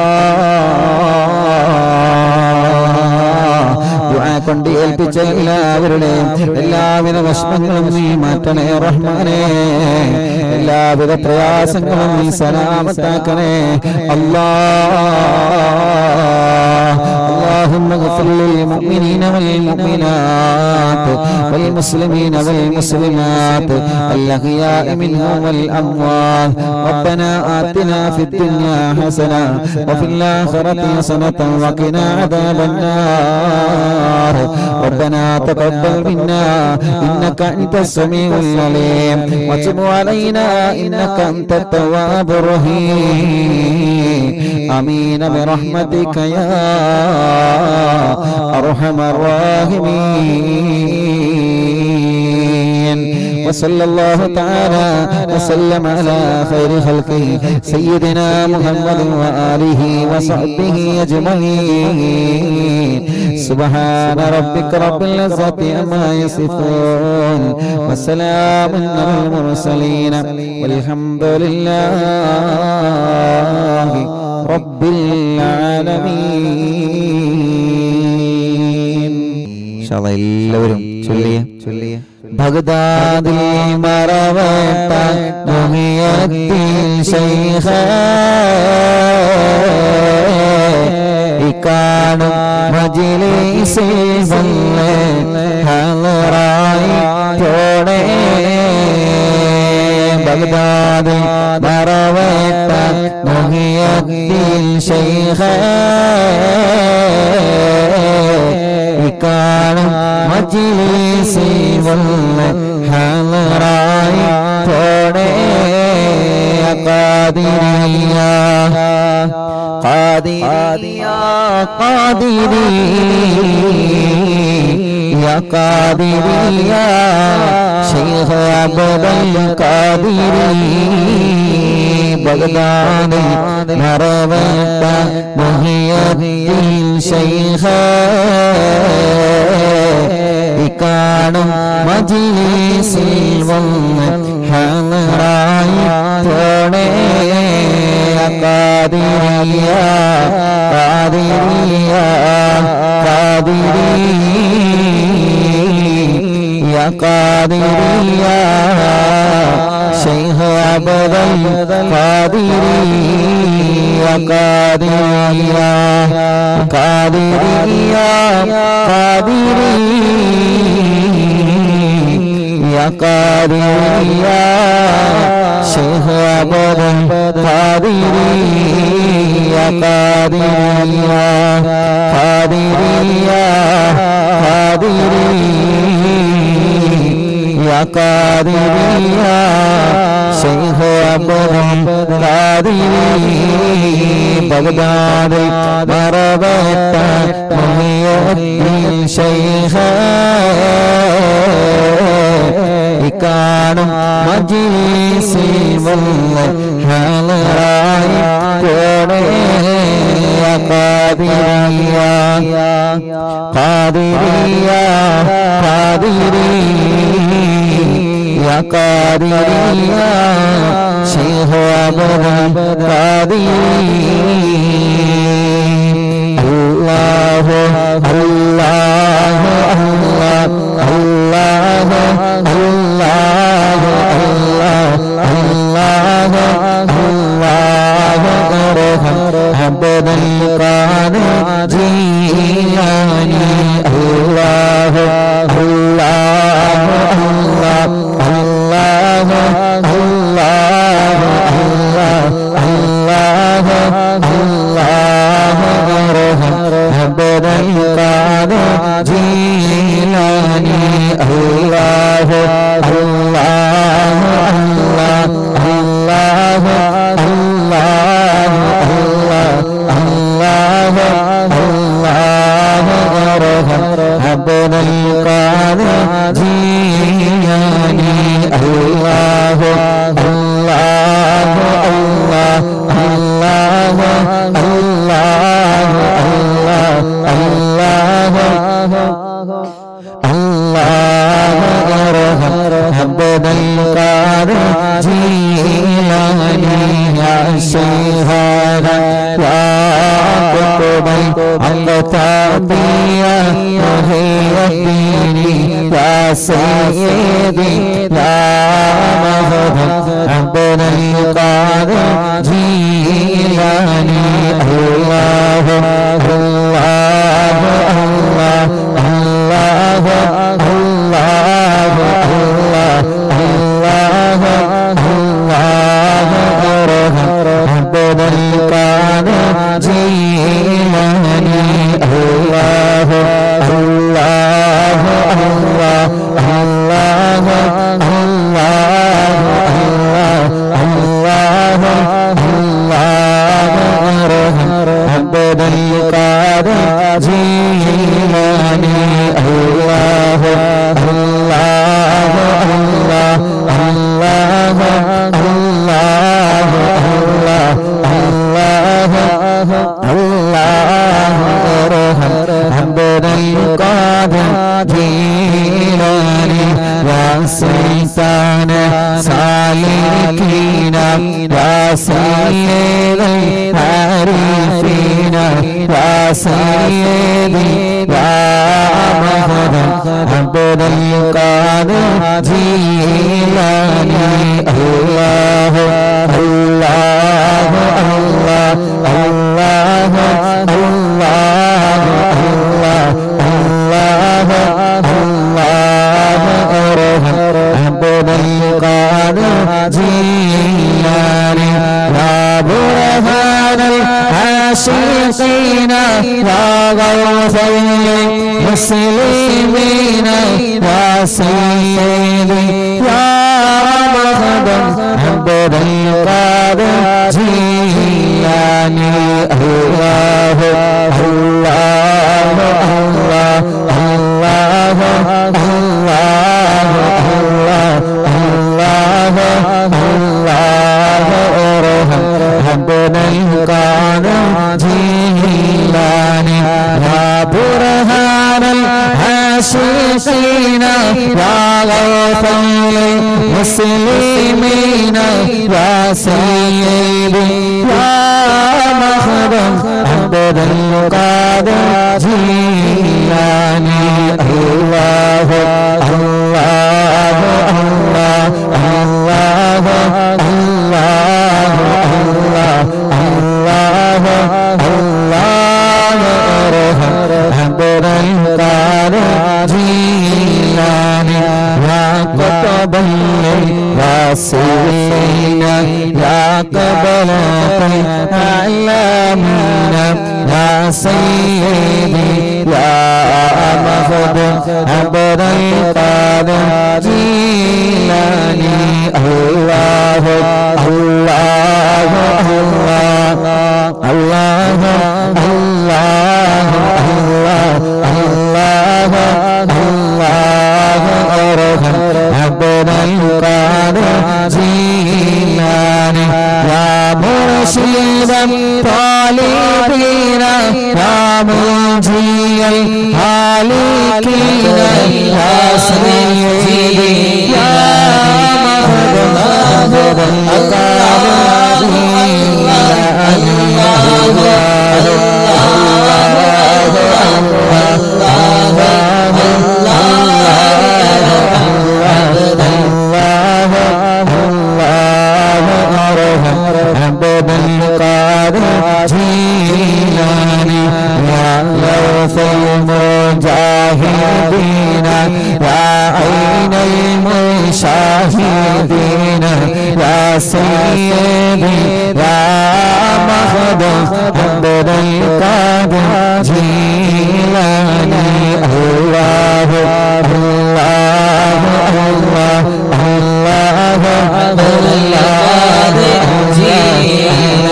ദുആ കൊണ്ട് ഏൽപ്പിച്ച എല്ലാവരുടെയും എല്ലാവിധ വിഷമങ്ങളും നീ മാറ്റണേ റഹ്മാനെ എല്ലാവിധ പ്രയാസങ്ങളും നീ സലാമത്താക്കണേ അല്ലാ اللهم اغفر للمؤمنين والمؤمنات والمسلمين والمسلمات الأحياء منهم والأموات ربنا آتنا في الدنيا حسنة وفي الآخرة حسنة وقنا عذاب النار ربنا تقبل منا إنك أنت السميع العليم وتب علينا إنك أنت التواب الرحيم آمين برحمتك يا أرحم الراحمين وصلى الله تعالى وسلم على خير خلقه سيدنا محمد وآله وصحبه أجمعين سبحان ربك رب العزة عما يصفون وسلام على المرسلين والحمد لله رب العالمين എല്ലാവരും ചൊല്ലിയ ചൊല്ലിയ ബഗ്ദാദിൽ മറവട്ട മുഹിയദ്ദീൻ ശൈഖ ഇക്കാണും മജിലിസിൽ വന്ന് ഹലറായി പോണേ ബഗ്ദാദിൽ മറവട്ട മുഹിയദ്ദീൻ ശൈഖ ഇക്കാണും മജിലിസിൽ വന്ന് ഹലറായി പോണേ قادرية قادرية قادرية قادرية شيخ عبد القادري بغداد مروت محي الدين شيخ ഇക്കാണും മജിലിസിൽ വന്ന് ഹലറായി പോണേ കാതിരിയ കാതിരിയ قادري يا قادري يا شيخ عبد القادري يا قادري يا قادري يا قادري يا قادري يا شيخ عبد القادري يا قادري يا قادري يا قادري يا قادري يا شيخ عبد القادري بغداد مربت محي شيخ കാണും മജിലിസിൽ വന്ന് ഹാളറായി കോടേ കാതിരിയ കാതിരിയ കാതിരി യാ കാതിരിയ ശിഹോബദം കാതിരി അല്ലാഹു അല്ലാഹു അല്ലാഹു അല്ലാഹു അല്ലാഹു അല്ലാഹു അർഹം അബ്ദൽ ഖാദിർ ജീലാനി അല്ലാഹു അല്ലാഹു അല്ലാഹു അല്ലാഹു അല്ലാഹു അല്ലാഹു അർഹം അബ്ദൽ ഖാദിർ ജീലാനി അല്ലാഹു അല്ലാഹു അല്ലാഹു അല്ലാഹു അല്ലാഹു അല്ലാഹു അർഹം അബ്ദൽ ഖാദിർ ജീലാനി അല്ലാഹു അല്ലാഹു അല്ലാഹു അല്ലാഹു അല്ലാഹു അല്ലാഹു അർഹം അബ്ദൽ ഖാദിർ ജീലാനി യാ ശൈഖാന യാ കുതുബൽ അഖതാബിയ മുഹിയദ്ദീനി യാ സയ്യിദി യാ മഹദം അബ്ദൽ ഖാദിർ ജീലാനി അല്ലാഹു അല്ലാഹു അല്ലാഹു അല്ലാഹു അല്ലാഹു അല്ലാഹു അർഹം അബ്ദൽ ഖാദിർ ജീലാനി അല്ലാഹു അല്ലാഹു അല്ലാഹു അല്ലാഹു അല്ലാഹു അല്ലാഹു അർഹം അബ്ദൽ ഖാദിർ ജീലാനി അല്ലാഹു അല്ലാഹു അല്ലാഹു അല്ലാഹു അല്ലാഹു അല്ലാഹു അർഹം അബ്ദൽ ഖാദിർ ജീലാനി يا سلطان سالكين يا سيد العارفين يا سيدي يا مهدى عبد القادر جيلاني الله الله الله الله الله الله الله أرهم عبد القادر جيلاني يا برهان العاشقين يا غوث المسلمين يا سيدي يا مخدم عبد القادر جيلاني الله الله الله الله الله الله الله أرهم ربنا القادر جيلاني يا برهان العاشقين يا غوث المسلمين يا سيدي يا مخدم عبد القادر جيلاني طالبين يا منجي الهالكين يا سيدي يا مهد المجاهدين يا عين المشاهدين يا سيدي يا مخدوم عبد القادر جيلاني الله الله الله الله الله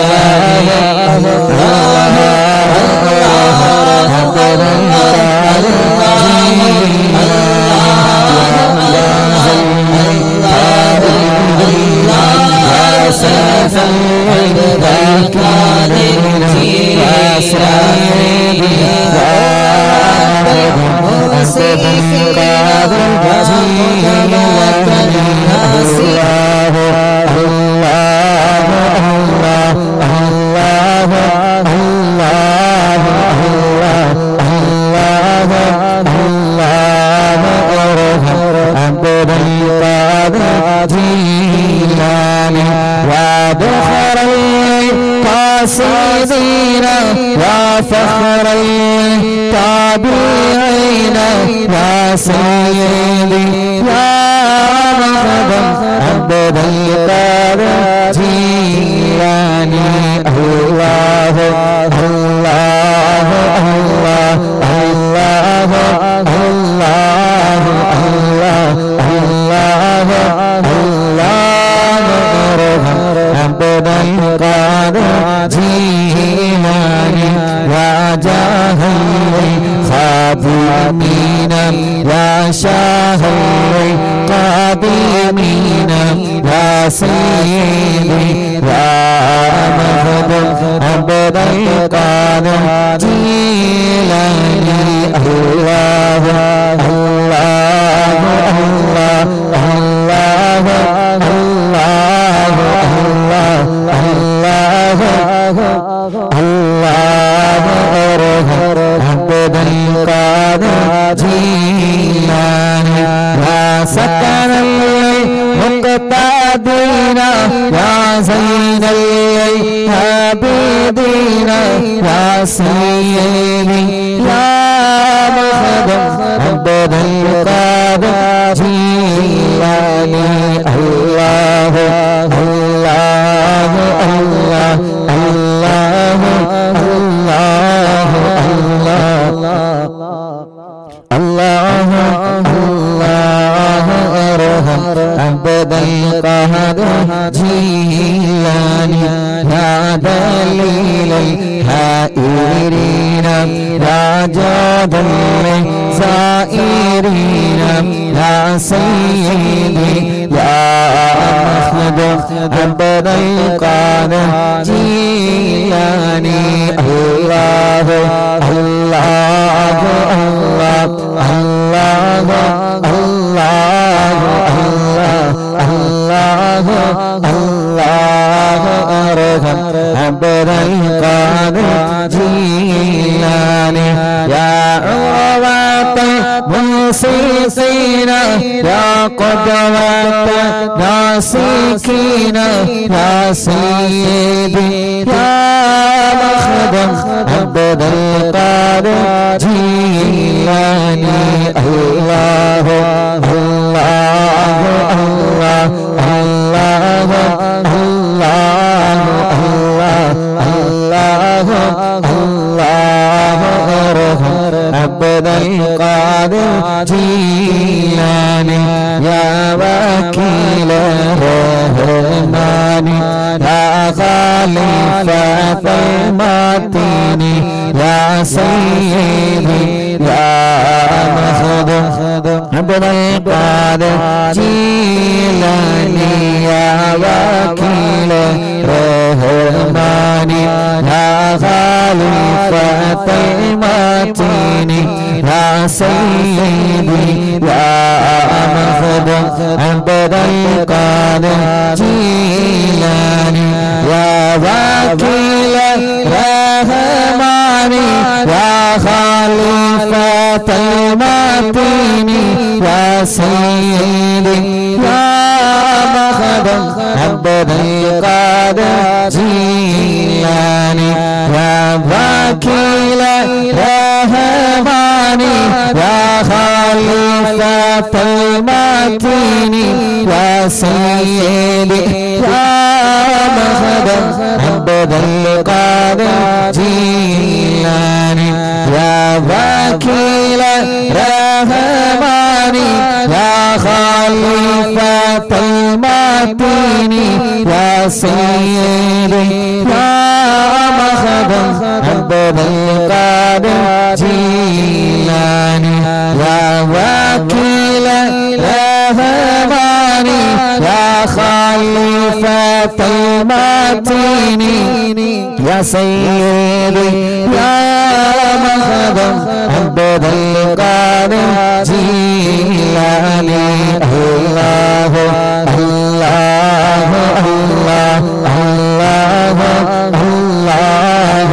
القاصدين يا فخر التابعين يا سيدي يا مخدم عبد القادر جيلاني الله الله الله الله الله الله الله الله عبد القادر جيلاني يا جاهل خادمين يا شاهل قادمين يا سيدي يا مخدم عبد القادر جيلاني الله الله الله الله الله الله الله عبد القادر جيلاني يا سكن المقتدين يا زين العابدين يا سيدي يا مخدم عبد القادر جيلاني الله الله الله الله الله الله الله الله أرهم عبد القهر جيلاني يا دليل الحائرين يا جاد السائرين يا سيدي يا مخدوم عبد القادر جيلاني الله الله الله الله الله الله الله أرحم عبد القادر جيلاني يا عروة موسيقين يا قدوة ناسكين يا سيدي يا مخدم عبد القادر جيلاني الله الله الله الله الله الله الله أرحم عبد القادر جيلاني يا وكيل الرحمن يا خليفة المتين يا سيدي يا مخدوم عبد القادر جيلاني يا وكيل الرحمن سيدي يا مخدم عبد القادر جيلاني يا وكيل الرحمن يا خليفة المتين يا سيدي يا مخدم عبد القادر جيلاني يا وكيل الرحمن يا خليفة المتين يا سيدي يا مخدم عبد القادر جيلاني يا وكيل الرحمن يا خليفة المتين يا سيدي يا مخدم عبد القادر جيلاني يا وكيل الرحمن يا خليفة المتين يا سيدي يا مخدم عبد القادر جيلاني الله الله الله الله الله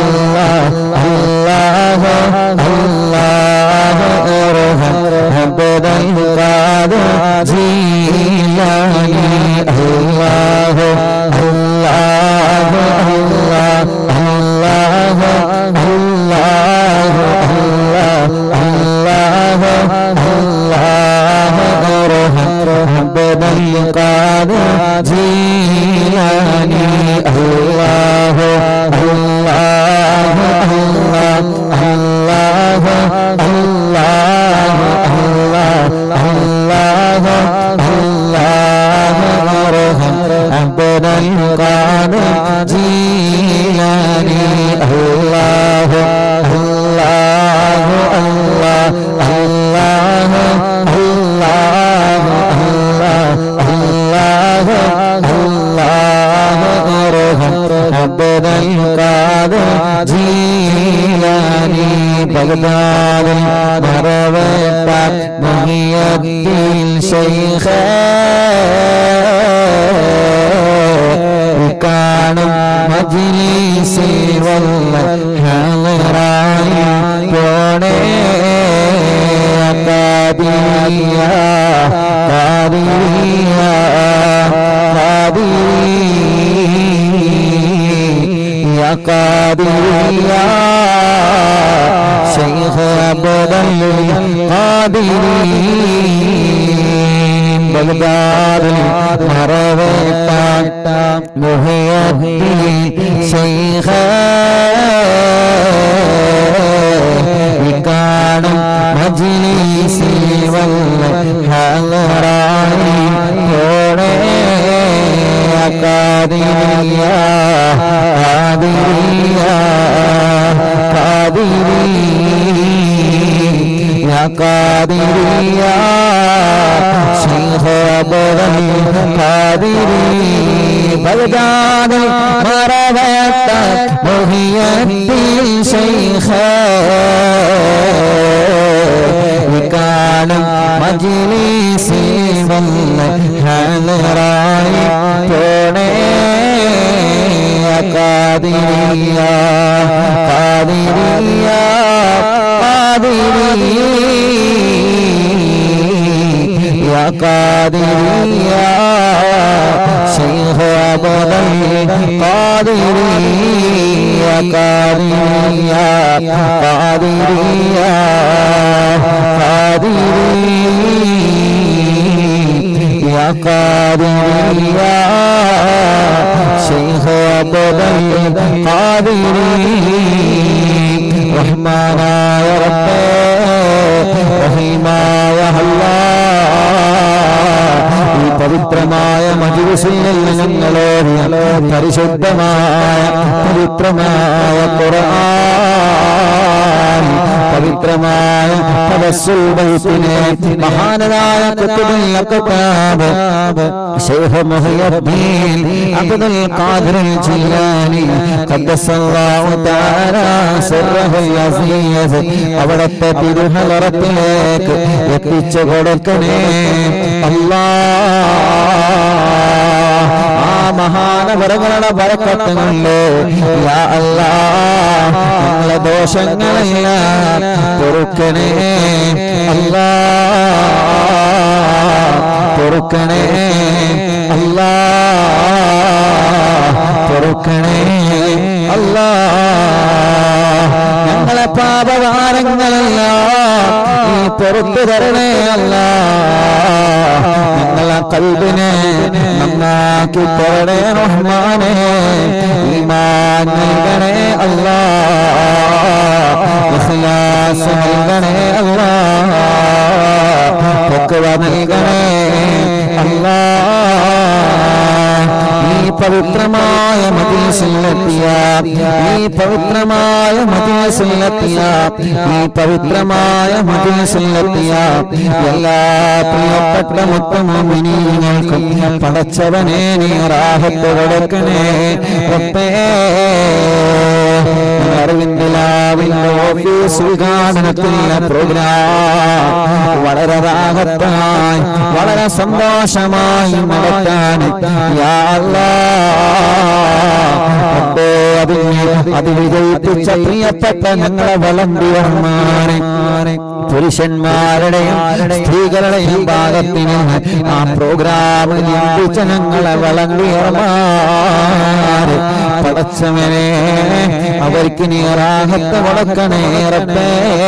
الله الله ارحم عبد القادر جيلاني الله الله الله الله الله الله الله ارحم عبد القادر جيلاني الله الله الله الله الله الله الله ارحم عبد القادر جيلاني الله الله الله الله الله الله الله ارحم عبد القادر جيلاني بغداد مرവട്ട മുഹിയദ്ദീൻ ശൈഖ കാണും മജ്ലിസിൽ വന്ന ഹാളറായി പോണേ കാദിയ കാദിയ കാദിയ കാദിയ شيخ عبد القادرين بغداد മറവേട്ട മുഹയദ്ദീൻ ശൈഖ കാണും മജ്ലിസിൽ വന്ന ഹാളറായി പോണേ കാദിരിയ കാദിരിയ കാദിരിയ കാദിരിയ ശൈഖ അബദൽ കാദിരി ബഗ്ദാദ് മറവത്ത മുഹിയദ്ദീൻ ശൈഖ കാണും മജ്ലിസിൽ വന്ന് ഹാളറായി പോണേ കാദിരിയ കാദിരിയ കാദിരിയ കാദിരിയ ശൈഖ അബദൽ കാദിരിയ കാദിരിയ കാദിരിയ കാദിരിയ കാദിരിയ ശൈഖ അബദൽ കാദിരി റഹ്മാനായ റബ്ബേ റഹീമായ ഈ പവിത്രമായ മജുസിൽ നിന്ന് ഞങ്ങളെ പരിശുദ്ധമായ പവിത്രമായ ഖുർആൻ പവിത്രമായ തവസ്സുൽ ബൈത്തിനെ മഹാനരായ കുത്തുബുൽ അക്താബ് ശൈഖ് മുഹയ്യദ്ദീൻ അബ്ദുൽ ഖാദിർ ജിലാനി ഖദ്ദസല്ലാഹു തആല സിർറഹുൽ അസീസ് അവിടുത്തെ തിരുഹലറത്തിലേക്ക് എത്തിച്ചു കൊടുക്കണേ അല്ലാ ആ മഹാനവരങ്ങളുടെ ബറക്കത്ത് കൊണ്ട് യാ അല്ലാ ഞങ്ങളെ ദോഷങ്ങളെല്ലാം പൊറുക്കണേ അല്ലാ പൊറുക്കണേ അല്ലാ പൊറുക്കണേ അല്ലാ ഞങ്ങളെ പാപഭാരങ്ങളെല്ലാം നീ പൊറുത്തു തരണേ അല്ല ഞങ്ങളെ കൽബിനെ നന്നാക്കി തരണേ റഹ്മാനെ ഈമാൻ നൽകണേ അല്ല ഇഖ്ലാസ് നൽകണേ അല്ല പൊക്കുവ നൽകണേ അല്ലാ ഈ പവിത്രമായ മതിൽസിലെത്തിയ ഈ പവിത്രമായ മതിൽസിലെത്തിയ ഈ പവിത്രമായ മതിൽസിലെത്തിയ എല്ലാ പ്രിയപ്പെട്ട മുത്തമിനികൾക്കും പടച്ചവനെ നീ റാഹത്ത് കൊടുക്കണേ റബ്ബേ അറിവിന്ദിലാവിന്റെ ഓഫീസ് ഉദ്ഘാടനത്തിലെ പ്രോഗ്രാം വളരെ റാഹത്തായി വളരെ സന്തോഷമായി നടത്താൻ യാ അല്ലാഹ് അതിനെ അത് വിജയിപ്പിച്ച പ്രിയപ്പെട്ട ഞങ്ങളെ വളണ്ടിയർമാരെ പുരുഷന്മാരുടെയും സ്ത്രീകളുടെയും ഭാഗത്തിന് ആ പ്രോഗ്രാം നിയന്ത്രിച്ച ഞങ്ങളെ വളണ്ടിയർമാര് പടച്ചവനെ അവർക്ക് നീ റാഹത്ത് കൊടുക്കണേ റബ്ബേ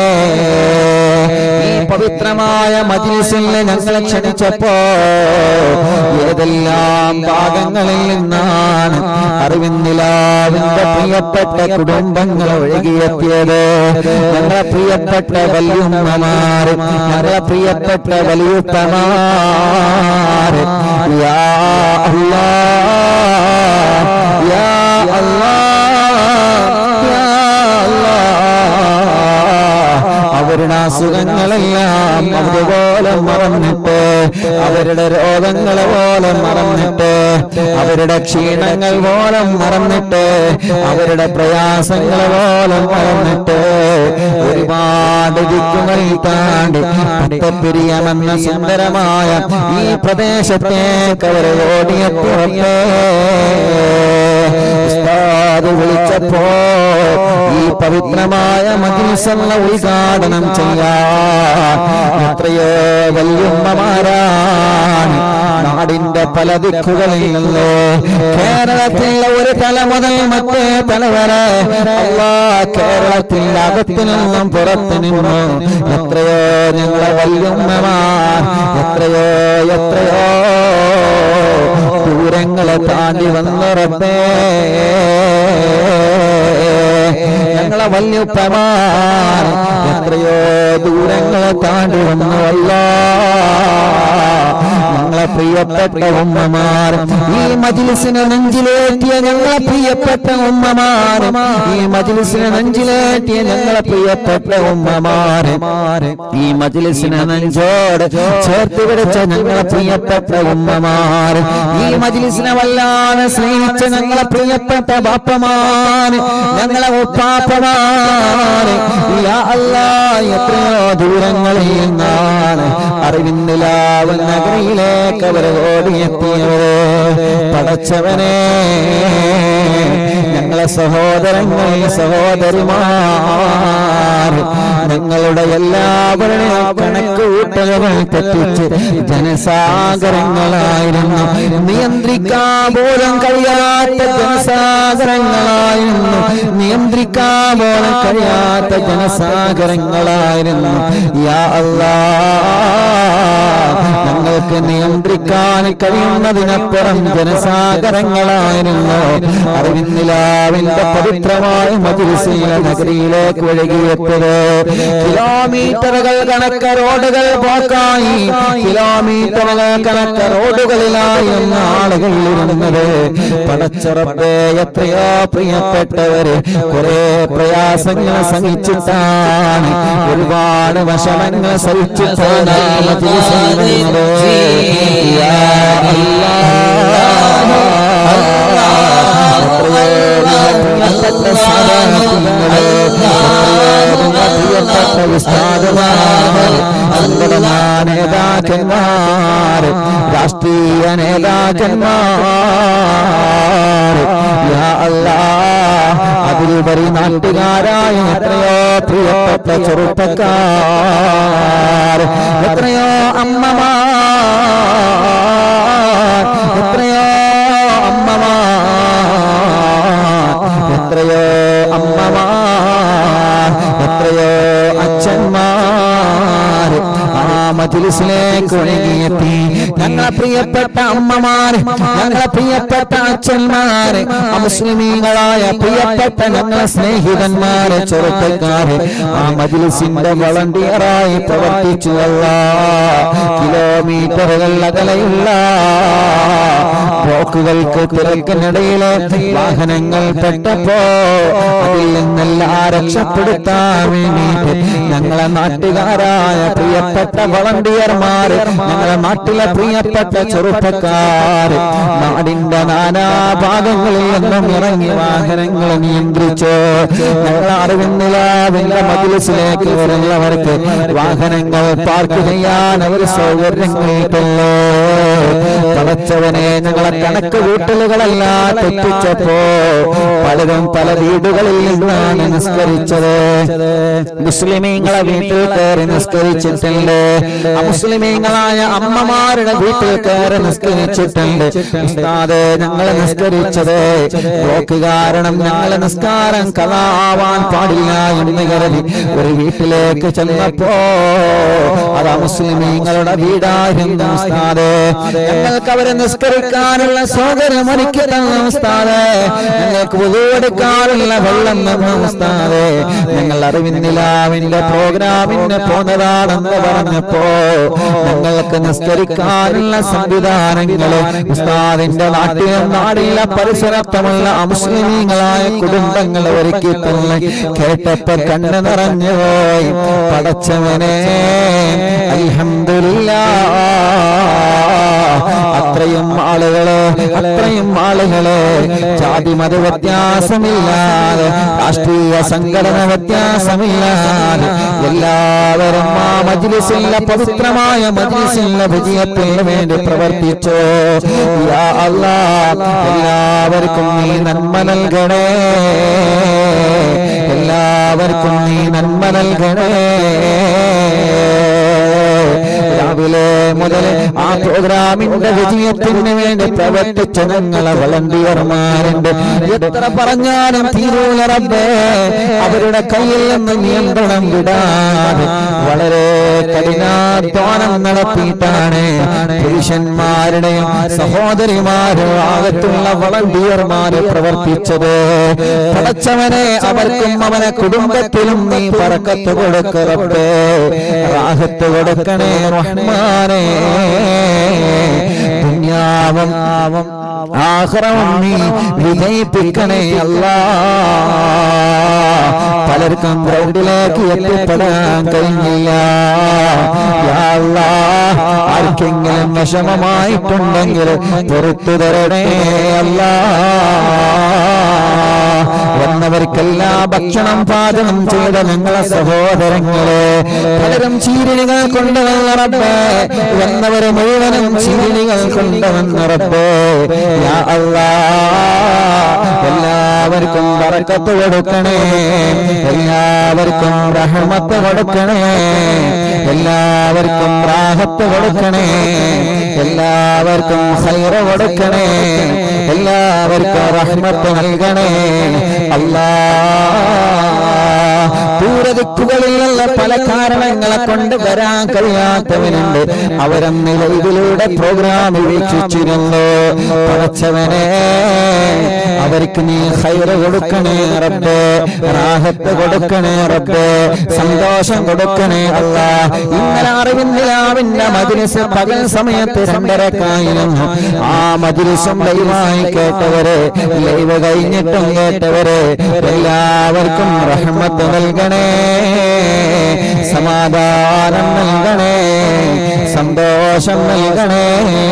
ഈ പവിത്രമായ മജിലിസിൽ ഞങ്ങളെ ക്ഷണിച്ചപ്പോ ഏതെല്ലാം ഭാഗങ്ങളിൽ നിന്നാണ് അറിവിന്ദിലാവിന്റെ പ്രിയപ്പെട്ട കുടുംബങ്ങൾ ഒഴുകിയെത്തിയത് ഞങ്ങളെ പ്രിയപ്പെട്ട വല്യുമ്മമാര് ഞങ്ങളെ പ്രിയപ്പെട്ട വലിയുപ്പമാര് യാ അല്ലാ യാ അല്ലാ യാ അല്ലാ അവരുടെ അസുഖങ്ങളെല്ലാം അതുപോലെ മറന്നിട്ട് അവരുടെ രോഗങ്ങളെ പോലെ മറന്നിട്ട് അവരുടെ ക്ഷീണങ്ങൾ പോലെ മറന്നിട്ട് അവരുടെ പ്രയാസങ്ങൾ പോലെ മറന്നിട്ട് ഒരുപാട് ദിക്കുകൾ താണ്ടി പട്ടപ്പിരിയമെന്ന സുന്ദരമായ ഈ പ്രദേശത്തേക്ക് അവർ ഓടിയെത്തിയപ്പേ ഉസ്താദ് വിളിച്ചപ്പോ ഈ പവിത്രമായ മജിൽസല്ല ഉദ്ഘാടനം ചെയ്യാൻ എത്രയോ വല്യമ്മമാരാണ് നാടിന്റെ പല ദിക്കുകളിൽ നിന്ന് കേരളത്തിലെ ഒരു തല മുതൽ മറ്റേ തല വരെ അല്ലാ കേരളത്തിന്റെ അകത്തു നിന്നും പുറത്തു നിന്നും എത്രയോ ഞങ്ങളെ വല്യമ്മമാർ എത്രയോ എത്രയോ ദൂരങ്ങളെ താണ്ടി വന്നുറപ്പേ ഞങ്ങളെ വല്യുപ്പമാർ എത്രയോ ദൂരങ്ങളെ താണ്ടി വന്നുവല്ല ഞങ്ങളെ പ്രിയപ്പെട്ട ഉമ്മമാർ ഈ മജിലിസിനെ നെഞ്ചിലേറ്റിയ ഞങ്ങളെ പ്രിയപ്പെട്ട ഉമ്മമാർ ഈ മജിലിസിനെ നെഞ്ചിലേറ്റിയ ഞങ്ങളെ പ്രിയപ്പെട്ട ഉമ്മമാർ ഈ മജിലിസിനെ നെഞ്ചോട് ചേർത്ത് പിടിച്ച ഞങ്ങളെ പ്രിയപ്പെട്ട ഉമ്മമാർ ഈ മജിലിസിനെ വല്ലാതെ സ്നേഹിച്ച ഞങ്ങളെ പ്രിയപ്പെട്ട ബാപ്പമാർ ഞങ്ങളെ ഉപ്പാപ്പമാർ യാ അല്ലാ എത്രയോ ദൂരങ്ങളിൽ നിന്നാണ് അറിവിന്നിലാവൻ നഗരിയിലേക്ക് അവർ ഓടിയെത്തിയവര് പടച്ചവനെ ഞങ്ങളെ സഹോദരങ്ങൾ സഹോദരിമാർ ഞങ്ങളുടെ എല്ലാവരുടെയും കണക്ക് കൂട്ടലുകൾ തെറ്റിച്ച് ജനസാഗരങ്ങളായിരുന്നു നിയന്ത്രിക്കാൻ പോലും കഴിയാത്ത ജനസാഗരങ്ങളായിരുന്നു നിയന്ത്രിക്കാൻ പോലും കഴിയാത്ത ജനസാഗരങ്ങളായിരുന്നു യാ അല്ലാ ഞങ്ങൾക്ക് നിയന്ത്രിക്കാൻ കഴിയുന്നതിനപ്പുറം ജനസാഗരങ്ങളായിരുന്നു അറിവിന്നിലാവിന്റെ പവിത്രമായ മജിൽസിലെ നഗരിയിലേക്ക് ഒഴുകിയെത്തത് കിലോമീറ്ററുകൾ കണക്ക റോഡുകൾ പോക്കായി കിലോമീറ്ററുകൾ കണക്ക റോഡുകളിലായിരുന്നു ആളുകൾ ഇരുന്നത് പടച്ചറപ്പേ എത്രയോ പ്രിയപ്പെട്ടവര് കുറെ പ്രയാസങ്ങൾ സഹിച്ചിട്ടാണ് ഒരുപാട് വിഷമങ്ങൾ സഹിച്ചിട്ടാണ് ഈ മജ്‌ലിസിൽ വന്നത്. യാ അല്ലാഹ്. പ്രിയപ്പെട്ട സാധാരണങ്ങളെ പ്രിയപ്പെട്ട ഉസ്താദുമാർ സംഘടനാ നേതാക്കന്മാർ രാഷ്ട്രീയ നേതാക്കന്മാർ യാ അല്ലാഹ് അതിലുപരി നാട്ടുകാരായ എത്രയോ പ്രിയപ്പെട്ട ചെറുപ്പക്കാർ എത്രയോ അമ്മമാർ എത്രയോ അമ്മമാർ എത്രയോ അമ്മമാർ എത്രയോ അച്ഛന്മാർ ആ മജിലിസിലേക്ക് ഒഴുകിയെത്തി ഞങ്ങളെ പ്രിയപ്പെട്ട അമ്മമാര് ഞങ്ങളെ പ്രിയപ്പെട്ട അച്ഛന്മാര് അമുസ്ലിമീങ്ങളായ പ്രിയപ്പെട്ട ഞങ്ങളെ സ്നേഹിതന്മാര് ചെറുപ്പക്കാര് ആ മജിലിസിന്റെ വളണ്ടിയറായി പ്രവർത്തിച്ചു അല്ല കിലോമീറ്ററുകൾ അകലെയുള്ള ബ്ലോക്കുകൾക്ക് തിരക്കിനിടയിലെ വാഹനങ്ങൾ പെട്ടപ്പോ അതിൽ നിന്നെല്ലാം രക്ഷപ്പെടുത്താൻ വേണ്ടിയിട്ട് ഞങ്ങളെ നാട്ടുകാരായ പ്രിയപ്പെട്ട വളണ്ടിയർമാര് ഞങ്ങളെ നാട്ടിലെ പ്രിയപ്പെട്ട ചെറുപ്പക്കാര് നാടിന്റെ നാനാഭാഗങ്ങളിൽ നിന്നും ഇറങ്ങി വാഹനങ്ങൾ നിയന്ത്രിച്ചു ഞങ്ങൾ അറിവിന്നിലാവിന്റെ മജിലിസിലേക്ക് വരുന്നവർക്ക് വാഹനങ്ങൾ പാർക്ക് ചെയ്യാൻ അവർ സൗകര്യങ്ങൾ കിട്ടുള്ളൂ പടച്ചവനെ ഞങ്ങളെ കണക്ക് വീട്ടലുകളെല്ലാം തെറ്റിച്ചപ്പോ പലരും പല വീടുകളിൽ നിന്നാണ് നിസ്കരിച്ചത് മുസ്ലിമീങ്ങളെ വീട്ടിൽ കയറി നിസ്കരിച്ചിട്ടുണ്ട് അമുസ്ലിമീങ്ങളായ അമ്മമാരുടെ വീട്ടിൽ കയറി നിസ്കരിച്ചിട്ടുണ്ട് ഉസ്താദേ ഞങ്ങളെ നിസ്കരിച്ചത് ബ്ലോക്ക് കാരണം ഞങ്ങളെ നിസ്കാരം കലാവാൻ പാടില്ല എന്ന് കരുതി ഒരു വീട്ടിലേക്ക് ചെന്നപ്പോ അത് മുസ്ലിമീങ്ങളുടെ വീടായിരുന്നു ഉസ്താദേ ഞങ്ങൾക്ക് അവരെ നിസ്കരിക്കാനുള്ള സൗകര്യം ഒരുക്കി തന്ന ഉസ്താദേ ഞങ്ങൾക്ക് ഉതുവെടുക്കാനുള്ള വെള്ളം തന്ന ഉസ്താദേ ഞങ്ങൾ അറിവിന്നിലാവിന്റെ പ്രോഗ്രാമിന് പോന്നതാണെന്ന് പറഞ്ഞപ്പോ ഞങ്ങൾക്ക് നിസ്കരിക്കാനുള്ള സംവിധാനങ്ങള് ഉസ്താദിന്റെ നാട്ടിലും നാടിലെ പരിസരത്തുമുള്ള അമുസ്ലിമീങ്ങളായ കുടുംബങ്ങൾ ഒരുക്കി തന്നെ കേട്ടപ്പോ കണ്ണു നിറഞ്ഞു പോയി പടച്ചവനെ അൽഹംദുലില്ലാ അത്രയും ആളുകള് അത്രയും ആളുകള് ജാതി മത വ്യത്യാസമില്ലാതെ രാഷ്ട്രീയ സംഘടന വ്യത്യാസമില്ലാതെ എല്ലാവരും ആ മജ്ലിസിലെ പവിത്രമായ മജ്ലിസിലെ വിജയത്തിന് വേണ്ടി പ്രവർത്തിച്ചു യാ അല്ലാ എല്ലാവർക്കും നീ നന്മ നൽകണേ എല്ലാവർക്കും നീ നന്മ നൽകണേ രാവിലെ മുതൽ ആ പ്രോഗ്രാമിന്റെ വിജയത്തിന് വേണ്ടി പ്രവർത്തിച്ച ഞങ്ങളെ വളണ്ടിയർമാരുണ്ട് എത്ര പറഞ്ഞാലും തീരൂല റബ്ബേ അവരുടെ കയ്യിൽ നിന്ന് നിയന്ത്രണം വിടാതെ വളരെ കഠിനാധ്വാനം നടത്തിയിട്ടാണ് പുരുഷന്മാരുടെയും സഹോദരിമാരും ആകത്തുള്ള വളണ്ടിയർമാര് പ്രവർത്തിച്ചത് പടച്ചവനെ അവർക്കും അവനെ കുടുംബത്തിലും നീ പറക്കത്ത് കൊടുക്കറപ്പേ റാഹത്ത് കൊടുക്കണേ റഹ്മാനേ ദുനിയാവും ആഹ്റവും നീ വിജയിപ്പിക്കണേ അല്ലാ പലർക്കും ഗ്രൗണ്ടിലേക്ക് എത്തിപ്പെടാൻ കഴിഞ്ഞില്ല യാ അല്ലാ, ആർക്കെങ്കിലും വിഷമമായിട്ടുണ്ടെങ്കിൽ പുറത്തു തരണേ അല്ലാ വന്നവർക്കെല്ലാം ഭക്ഷണം പാചകം ചെയ്ത ഞങ്ങളെ സഹോദരങ്ങളെ പലരും ചീരണികൾ കൊണ്ടുവന്ന റബ്ബേ വന്നവര് മുഴുവനും ചീരണികൾ കൊണ്ടുവന്ന റബ്ബേ യാ അല്ലാ എല്ലാവർക്കും ബറക്കത്ത് കൊടുക്കണേ എല്ലാവർക്കും റഹ്മത്ത് കൊടുക്കണേ എല്ലാവർക്കും റാഹത്ത് കൊടുക്കണേ എല്ലാവർക്കും ഹൈറ കൊടുക്കണേ എല്ലാവർക്കും റഹ്മത്ത് നൽകണേ അല്ലാ ദൂരദിക്കുകളിലുള്ള പല കാരണങ്ങളെ കൊണ്ട് വരാൻ കഴിയാത്തവരുണ്ട് അവരന്ന് ലൈവിലൂടെ പ്രോഗ്രാം വീക്ഷിച്ചിരുന്നു പടച്ചവനെ അവർക്ക് നീ ഹൈറ കൊടുക്കണേ റബ്ബ് റാഹത്ത് കൊടുക്കണേ റബ്ബ് സന്തോഷം കൊടുക്കണേ അല്ല ഇന്നലെ അറിവിന്ദിലാവിന്റെ മജിലിസ് പകൽ സമയത്ത് രണ്ടരക്കായിരുന്നു ആ മജിലിസും ലൈവായി കേട്ടവരെ ലൈവ് കഴിഞ്ഞിട്ടും കേട്ടവരെ എല്ലാവർക്കും റഹ്മത്ത് നൽകണേ സമാധാനം നൽകണേ സന്തോഷം നൽകണേ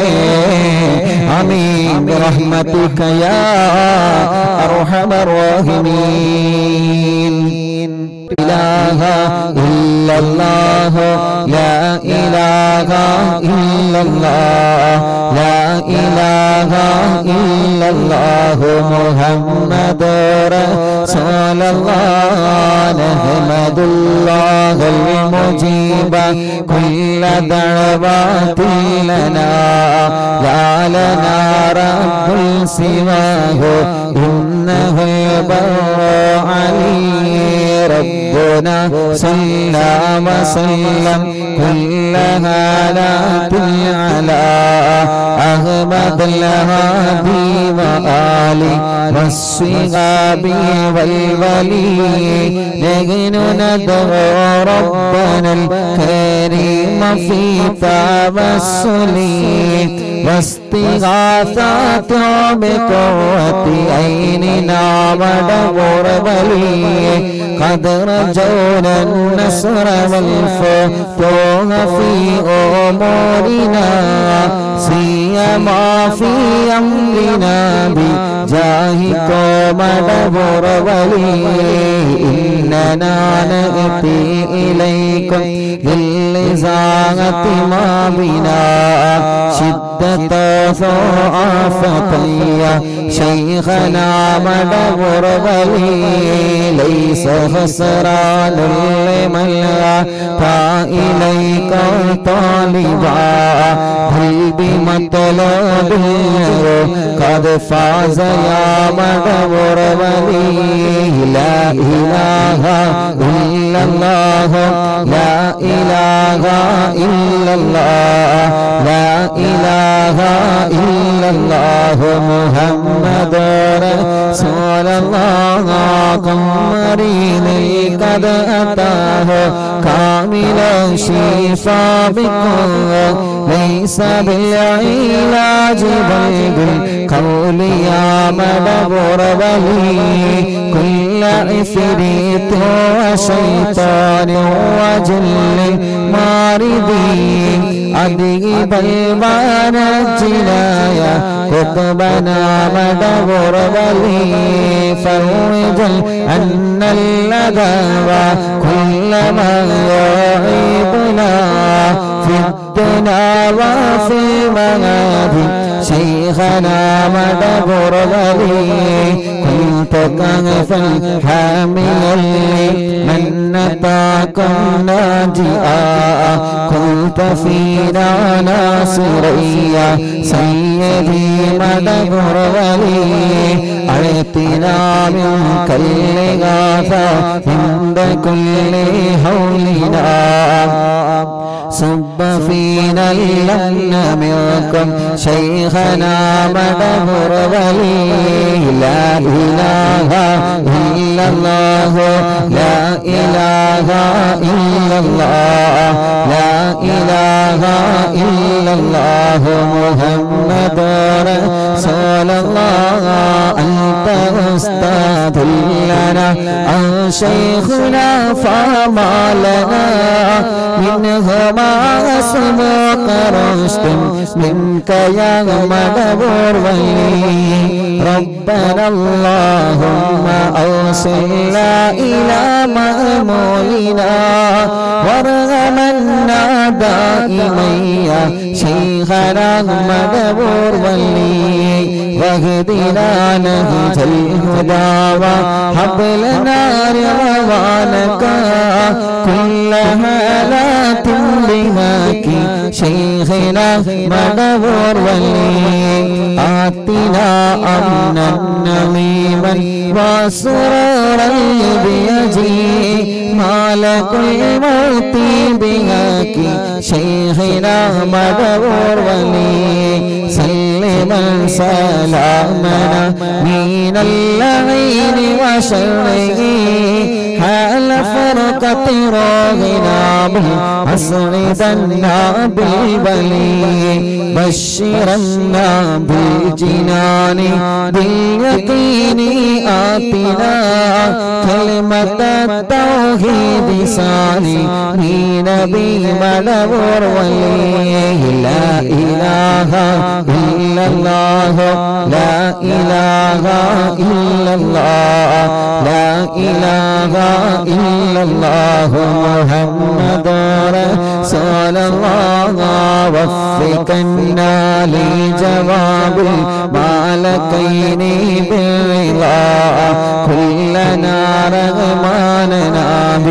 ആമീൻ برحمتك يا أرحم الراحمين إله إلا الله لا إله إلا الله لا إله إلا الله محمد رسول الله نحمد الله المجيب كل دعوات لنا لا لنا رب سواه إنه البر علي ربنا صلى وسلم كل هالات على أحمد الهادي وآله والصحاب والولي نحن ندعو ربنا الكريم في توسلي واستغاثات بقوة عيننا ودبر ولي قد رجونا النصر والفتوح في أمورنا سيما في أمرنا بجاهكم دبر ولي إننا نأتي إليكم بالإزاغة ما بنا شدة ضعافة يا شيخنا مدبر ولي ليس خسران لمن أتى إليك طالبا بل بمطلب قد فاز يا مدبر ولي لا إله إلا الله لا إله إلا الله لا إله إلا الله محمد رسول الله قمري قد أتاه كامل الشفاء بكم ليس بالعلاج بل بالقول يا مدبر ولي كل عفريت وشيطان وجل ماردين أديب البان الجنايا قطبنا مدبر ولي فروج أن اللذا كل ما يعيبنا في الدنا وفي المغادي شيخنا مدبر ولي كنت كهفا حاميا من نتاكم ناجئا كنت فينا ناصريا سيدي مدبر ولي أعطنا منك الإغاثة عند كل هولنا صب فينا الأمن منكم شيخنا مدبر ولي لا إله إلا الله لا إله إلا الله لا إله إلا الله محمد رسول الله أنت أستاذ لنا أن شيخنا فما لنا منهما أسبق رشد منك يا مدبر ولي ربنا اللهم أوصلنا إلى مأمولنا وارغمنا دائما يا شيخنا مدبر ولي واهدنا نهج الهدى وهب لنا رضوانك كل هالات بهاك شيخنا مدبر ولي آتنا أمنا نميما وسرورا بيجي ما لنا كل موت بهاك شيخنا مدور ولي سلما سلامنا من اللعين وشره حال فرقة راغنا بالحسن دنا بالبلي بشرنا بالجنان باليقين آتنا كلمة التوحيد ساني نبي مدور ولي لا إله إلا الله لا إله إلا الله لا إله إلا الله محمد رسول الله وفقنا لجواب المالكين بالرضا كلنا رغماننا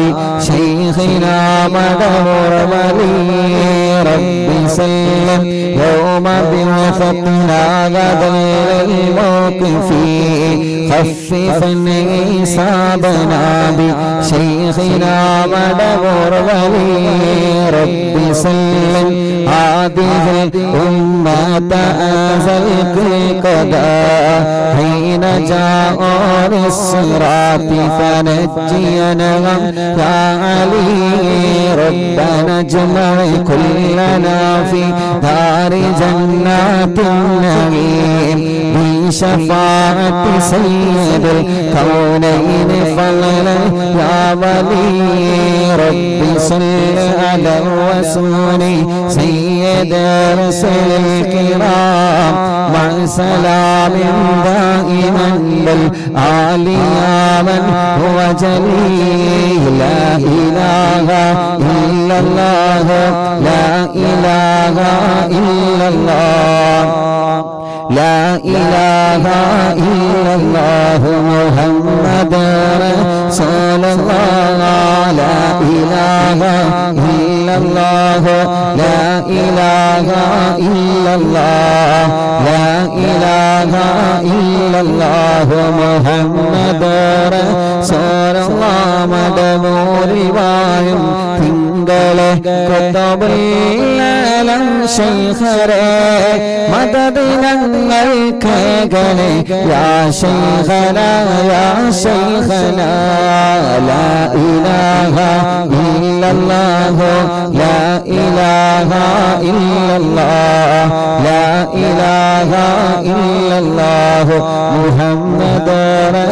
بشيخنا مدور ولي رب سلم يوم بالفتنا غدا الموقف خففا حسابنا بشيخنا مدور ولي رب سلم هذه الأمة أزل القضاء حين جاءوا للصراط فنجينا يا علي ربنا اجمع كلنا في دار جنات النعيم بشفاعة سيد الكونين فضلا يا ولي رب صل على الرسول سيد رسل الكرام مع سلام دائما بالآل يا من هو جليل لا إله إلا الله لا إله إلا الله لا إله إلا الله محمد رسول الله لا إله إلا الله لا إله إلا الله لا إله إلا الله محمد رسول الله മടമൂരിവായും തിങ്കളെ കൊത്തബില്ലം ശൈഖരെ മദദിനങ്ങൾ കേകനെ യാ ശൈഖന യാ ശൈഖന ലാ ഇലാഹ ഇല്ലല്ലാഹു ലാ ഇലാഹ ഇല്ലല്ലാഹ് ലാ ഇലാഹ ഇല്ലല്ലാഹു മുഹമ്മദ്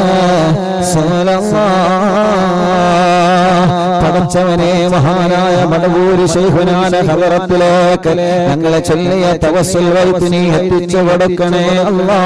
റസൂലുള്ളാഹ് പടച്ചവനെ മഹാനായ മടവൂരി ശൈഖുനാന ഹലറത്തിലേക്ക് ഞങ്ങളെ ചൊല്ലിയ തവസ്സുൽ വൈത്തിനി എത്തിച്ചു കൊടുക്കണേ അല്ലാ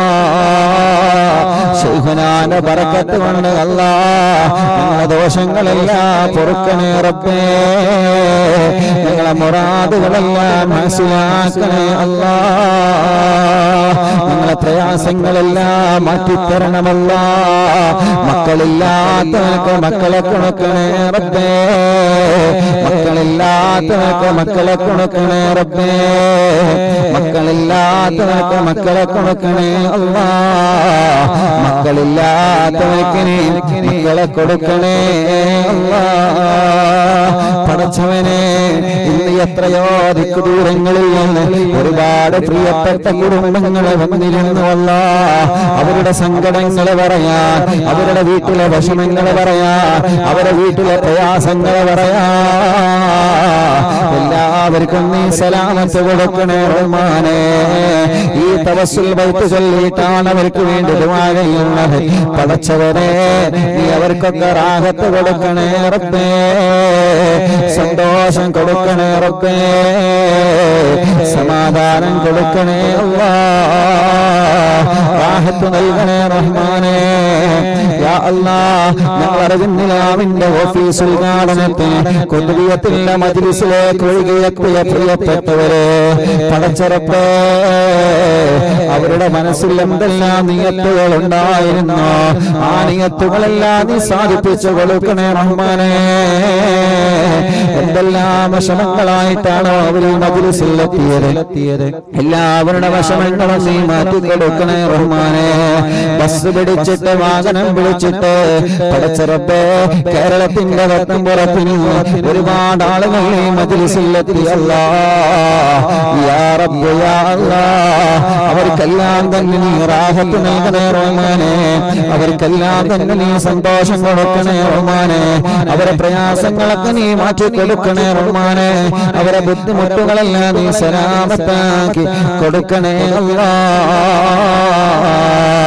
ശൈഖുനാന ബറക്കത്ത് കൊണ്ട് അല്ലാ ഞങ്ങളെ ദോഷങ്ങളെല്ലാം പൊറുക്കണേ റബ്ബേ ഞങ്ങളെ മുറാദുകളെല്ലാം മനസ്സിലാക്കണേ അല്ലാ ഞങ്ങളെ പ്രയാസങ്ങളെല്ലാം മാറ്റിത്തരണമല്ല മക്കളില്ലാത്തവർക്ക് മക്കളെ കൊടുക്കണേ റബ്ബേ മക്കളില്ലാത്തവർക്ക് മക്കളെ കൊടുക്കണേ റബ്ബേ മക്കളില്ലാത്തവർക്ക് മക്കളെ കൊടുക്കണേ അല്ലാ മക്കളില്ലാത്തവർക്ക് നീ മക്കളെ കൊടുക്കണേ അല്ലാ പടച്ചവനെ ഇന്ന് എത്രയോ ദിക്കു ദൂരങ്ങളിൽ നിന്ന് ഒരുപാട് പ്രിയപ്പെട്ട കുടുംബങ്ങളെ വന്നിരുന്നുവല്ല അവരുടെ സങ്കടങ്ങളെ പറയാൻ അവരുടെ വീട്ടിലെ വിഷമങ്ങളെ പറയാൻ അവരുടെ വീട്ടിലെ പ്രയാസങ്ങളെ പറയാ എല്ലാവർക്കും നീ സലാമത്ത് കൊടുക്കണേ റഹ്മാനെ ഈ തവസ്സുൽ ബൈത്ത് ചൊല്ലിയിട്ടാണ് അവർക്ക് വേണ്ടി ദുആ ചെയ്യുന്നത് പടച്ചവരെ നീ അവർക്കൊക്കെ റാഹത്ത് കൊടുക്കണേ റബ്ബേ സന്തോഷം കൊടുക്കണേ റബ്ബേ സമാധാനം കൊടുക്കണേ അല്ലാ റാഹത്ത് നൽകണേ റഹ്മാനെ യാ അല്ലാ ഞങ്ങൾ അറിവിന്നിലാവിന്റെ ഓഫീസ് ഉദ്ഘാടനത്തിന് കൊതുവിയത്തിന്റെ മജിലിസിലേക്ക് ഒഴുകിയെത്തിയ പ്രിയപ്പെട്ടവരെ പടച്ചറപ്പേ അവരുടെ മനസ്സിൽ എന്തെല്ലാം നിയത്തുകൾ ഉണ്ടായിരുന്നു ആ നിയത്തുകളെല്ലാം നീ സാധിപ്പിച്ചു കൊടുക്കണേ റഹ്മാനെ എന്തെല്ലാം വിഷമങ്ങളായിട്ടാണോ അവർ മതിലിസിലെത്തിയത് എല്ലാവരുടെ വിഷമങ്ങളും നീ മാറ്റി കൊടുക്കണേ റഹ്മാനെ ബസ് പിടിച്ചിട്ട് വാഹനം പിടിച്ചിട്ട് പടച്ചിറപ്പ് കേരളത്തിന്റെ വട്ടം പുറത്തിന് ഒരുപാട് ആളുകൾ ഈ മതിലിസിലെത്തി അല്ലാ യാ റബ്ബ് യാ അല്ലാ അവർക്കെല്ലാം തന്നെ നീ റാഹത്ത് നൽകണേ റഹ്മാനെ അവർക്കെല്ലാം തന്നെ നീ സന്തോഷം കൊടുക്കണേ റഹ്മാനെ അവരെ പ്രയാസങ്ങളൊക്കെ നീ മാറ്റി കൊടുക്കണേ റഹ്മാനെ അവരെ ബുദ്ധിമുട്ടുകളെല്ലാം നീ സലാമത്താക്കി കൊടുക്കണേ അല്ലാ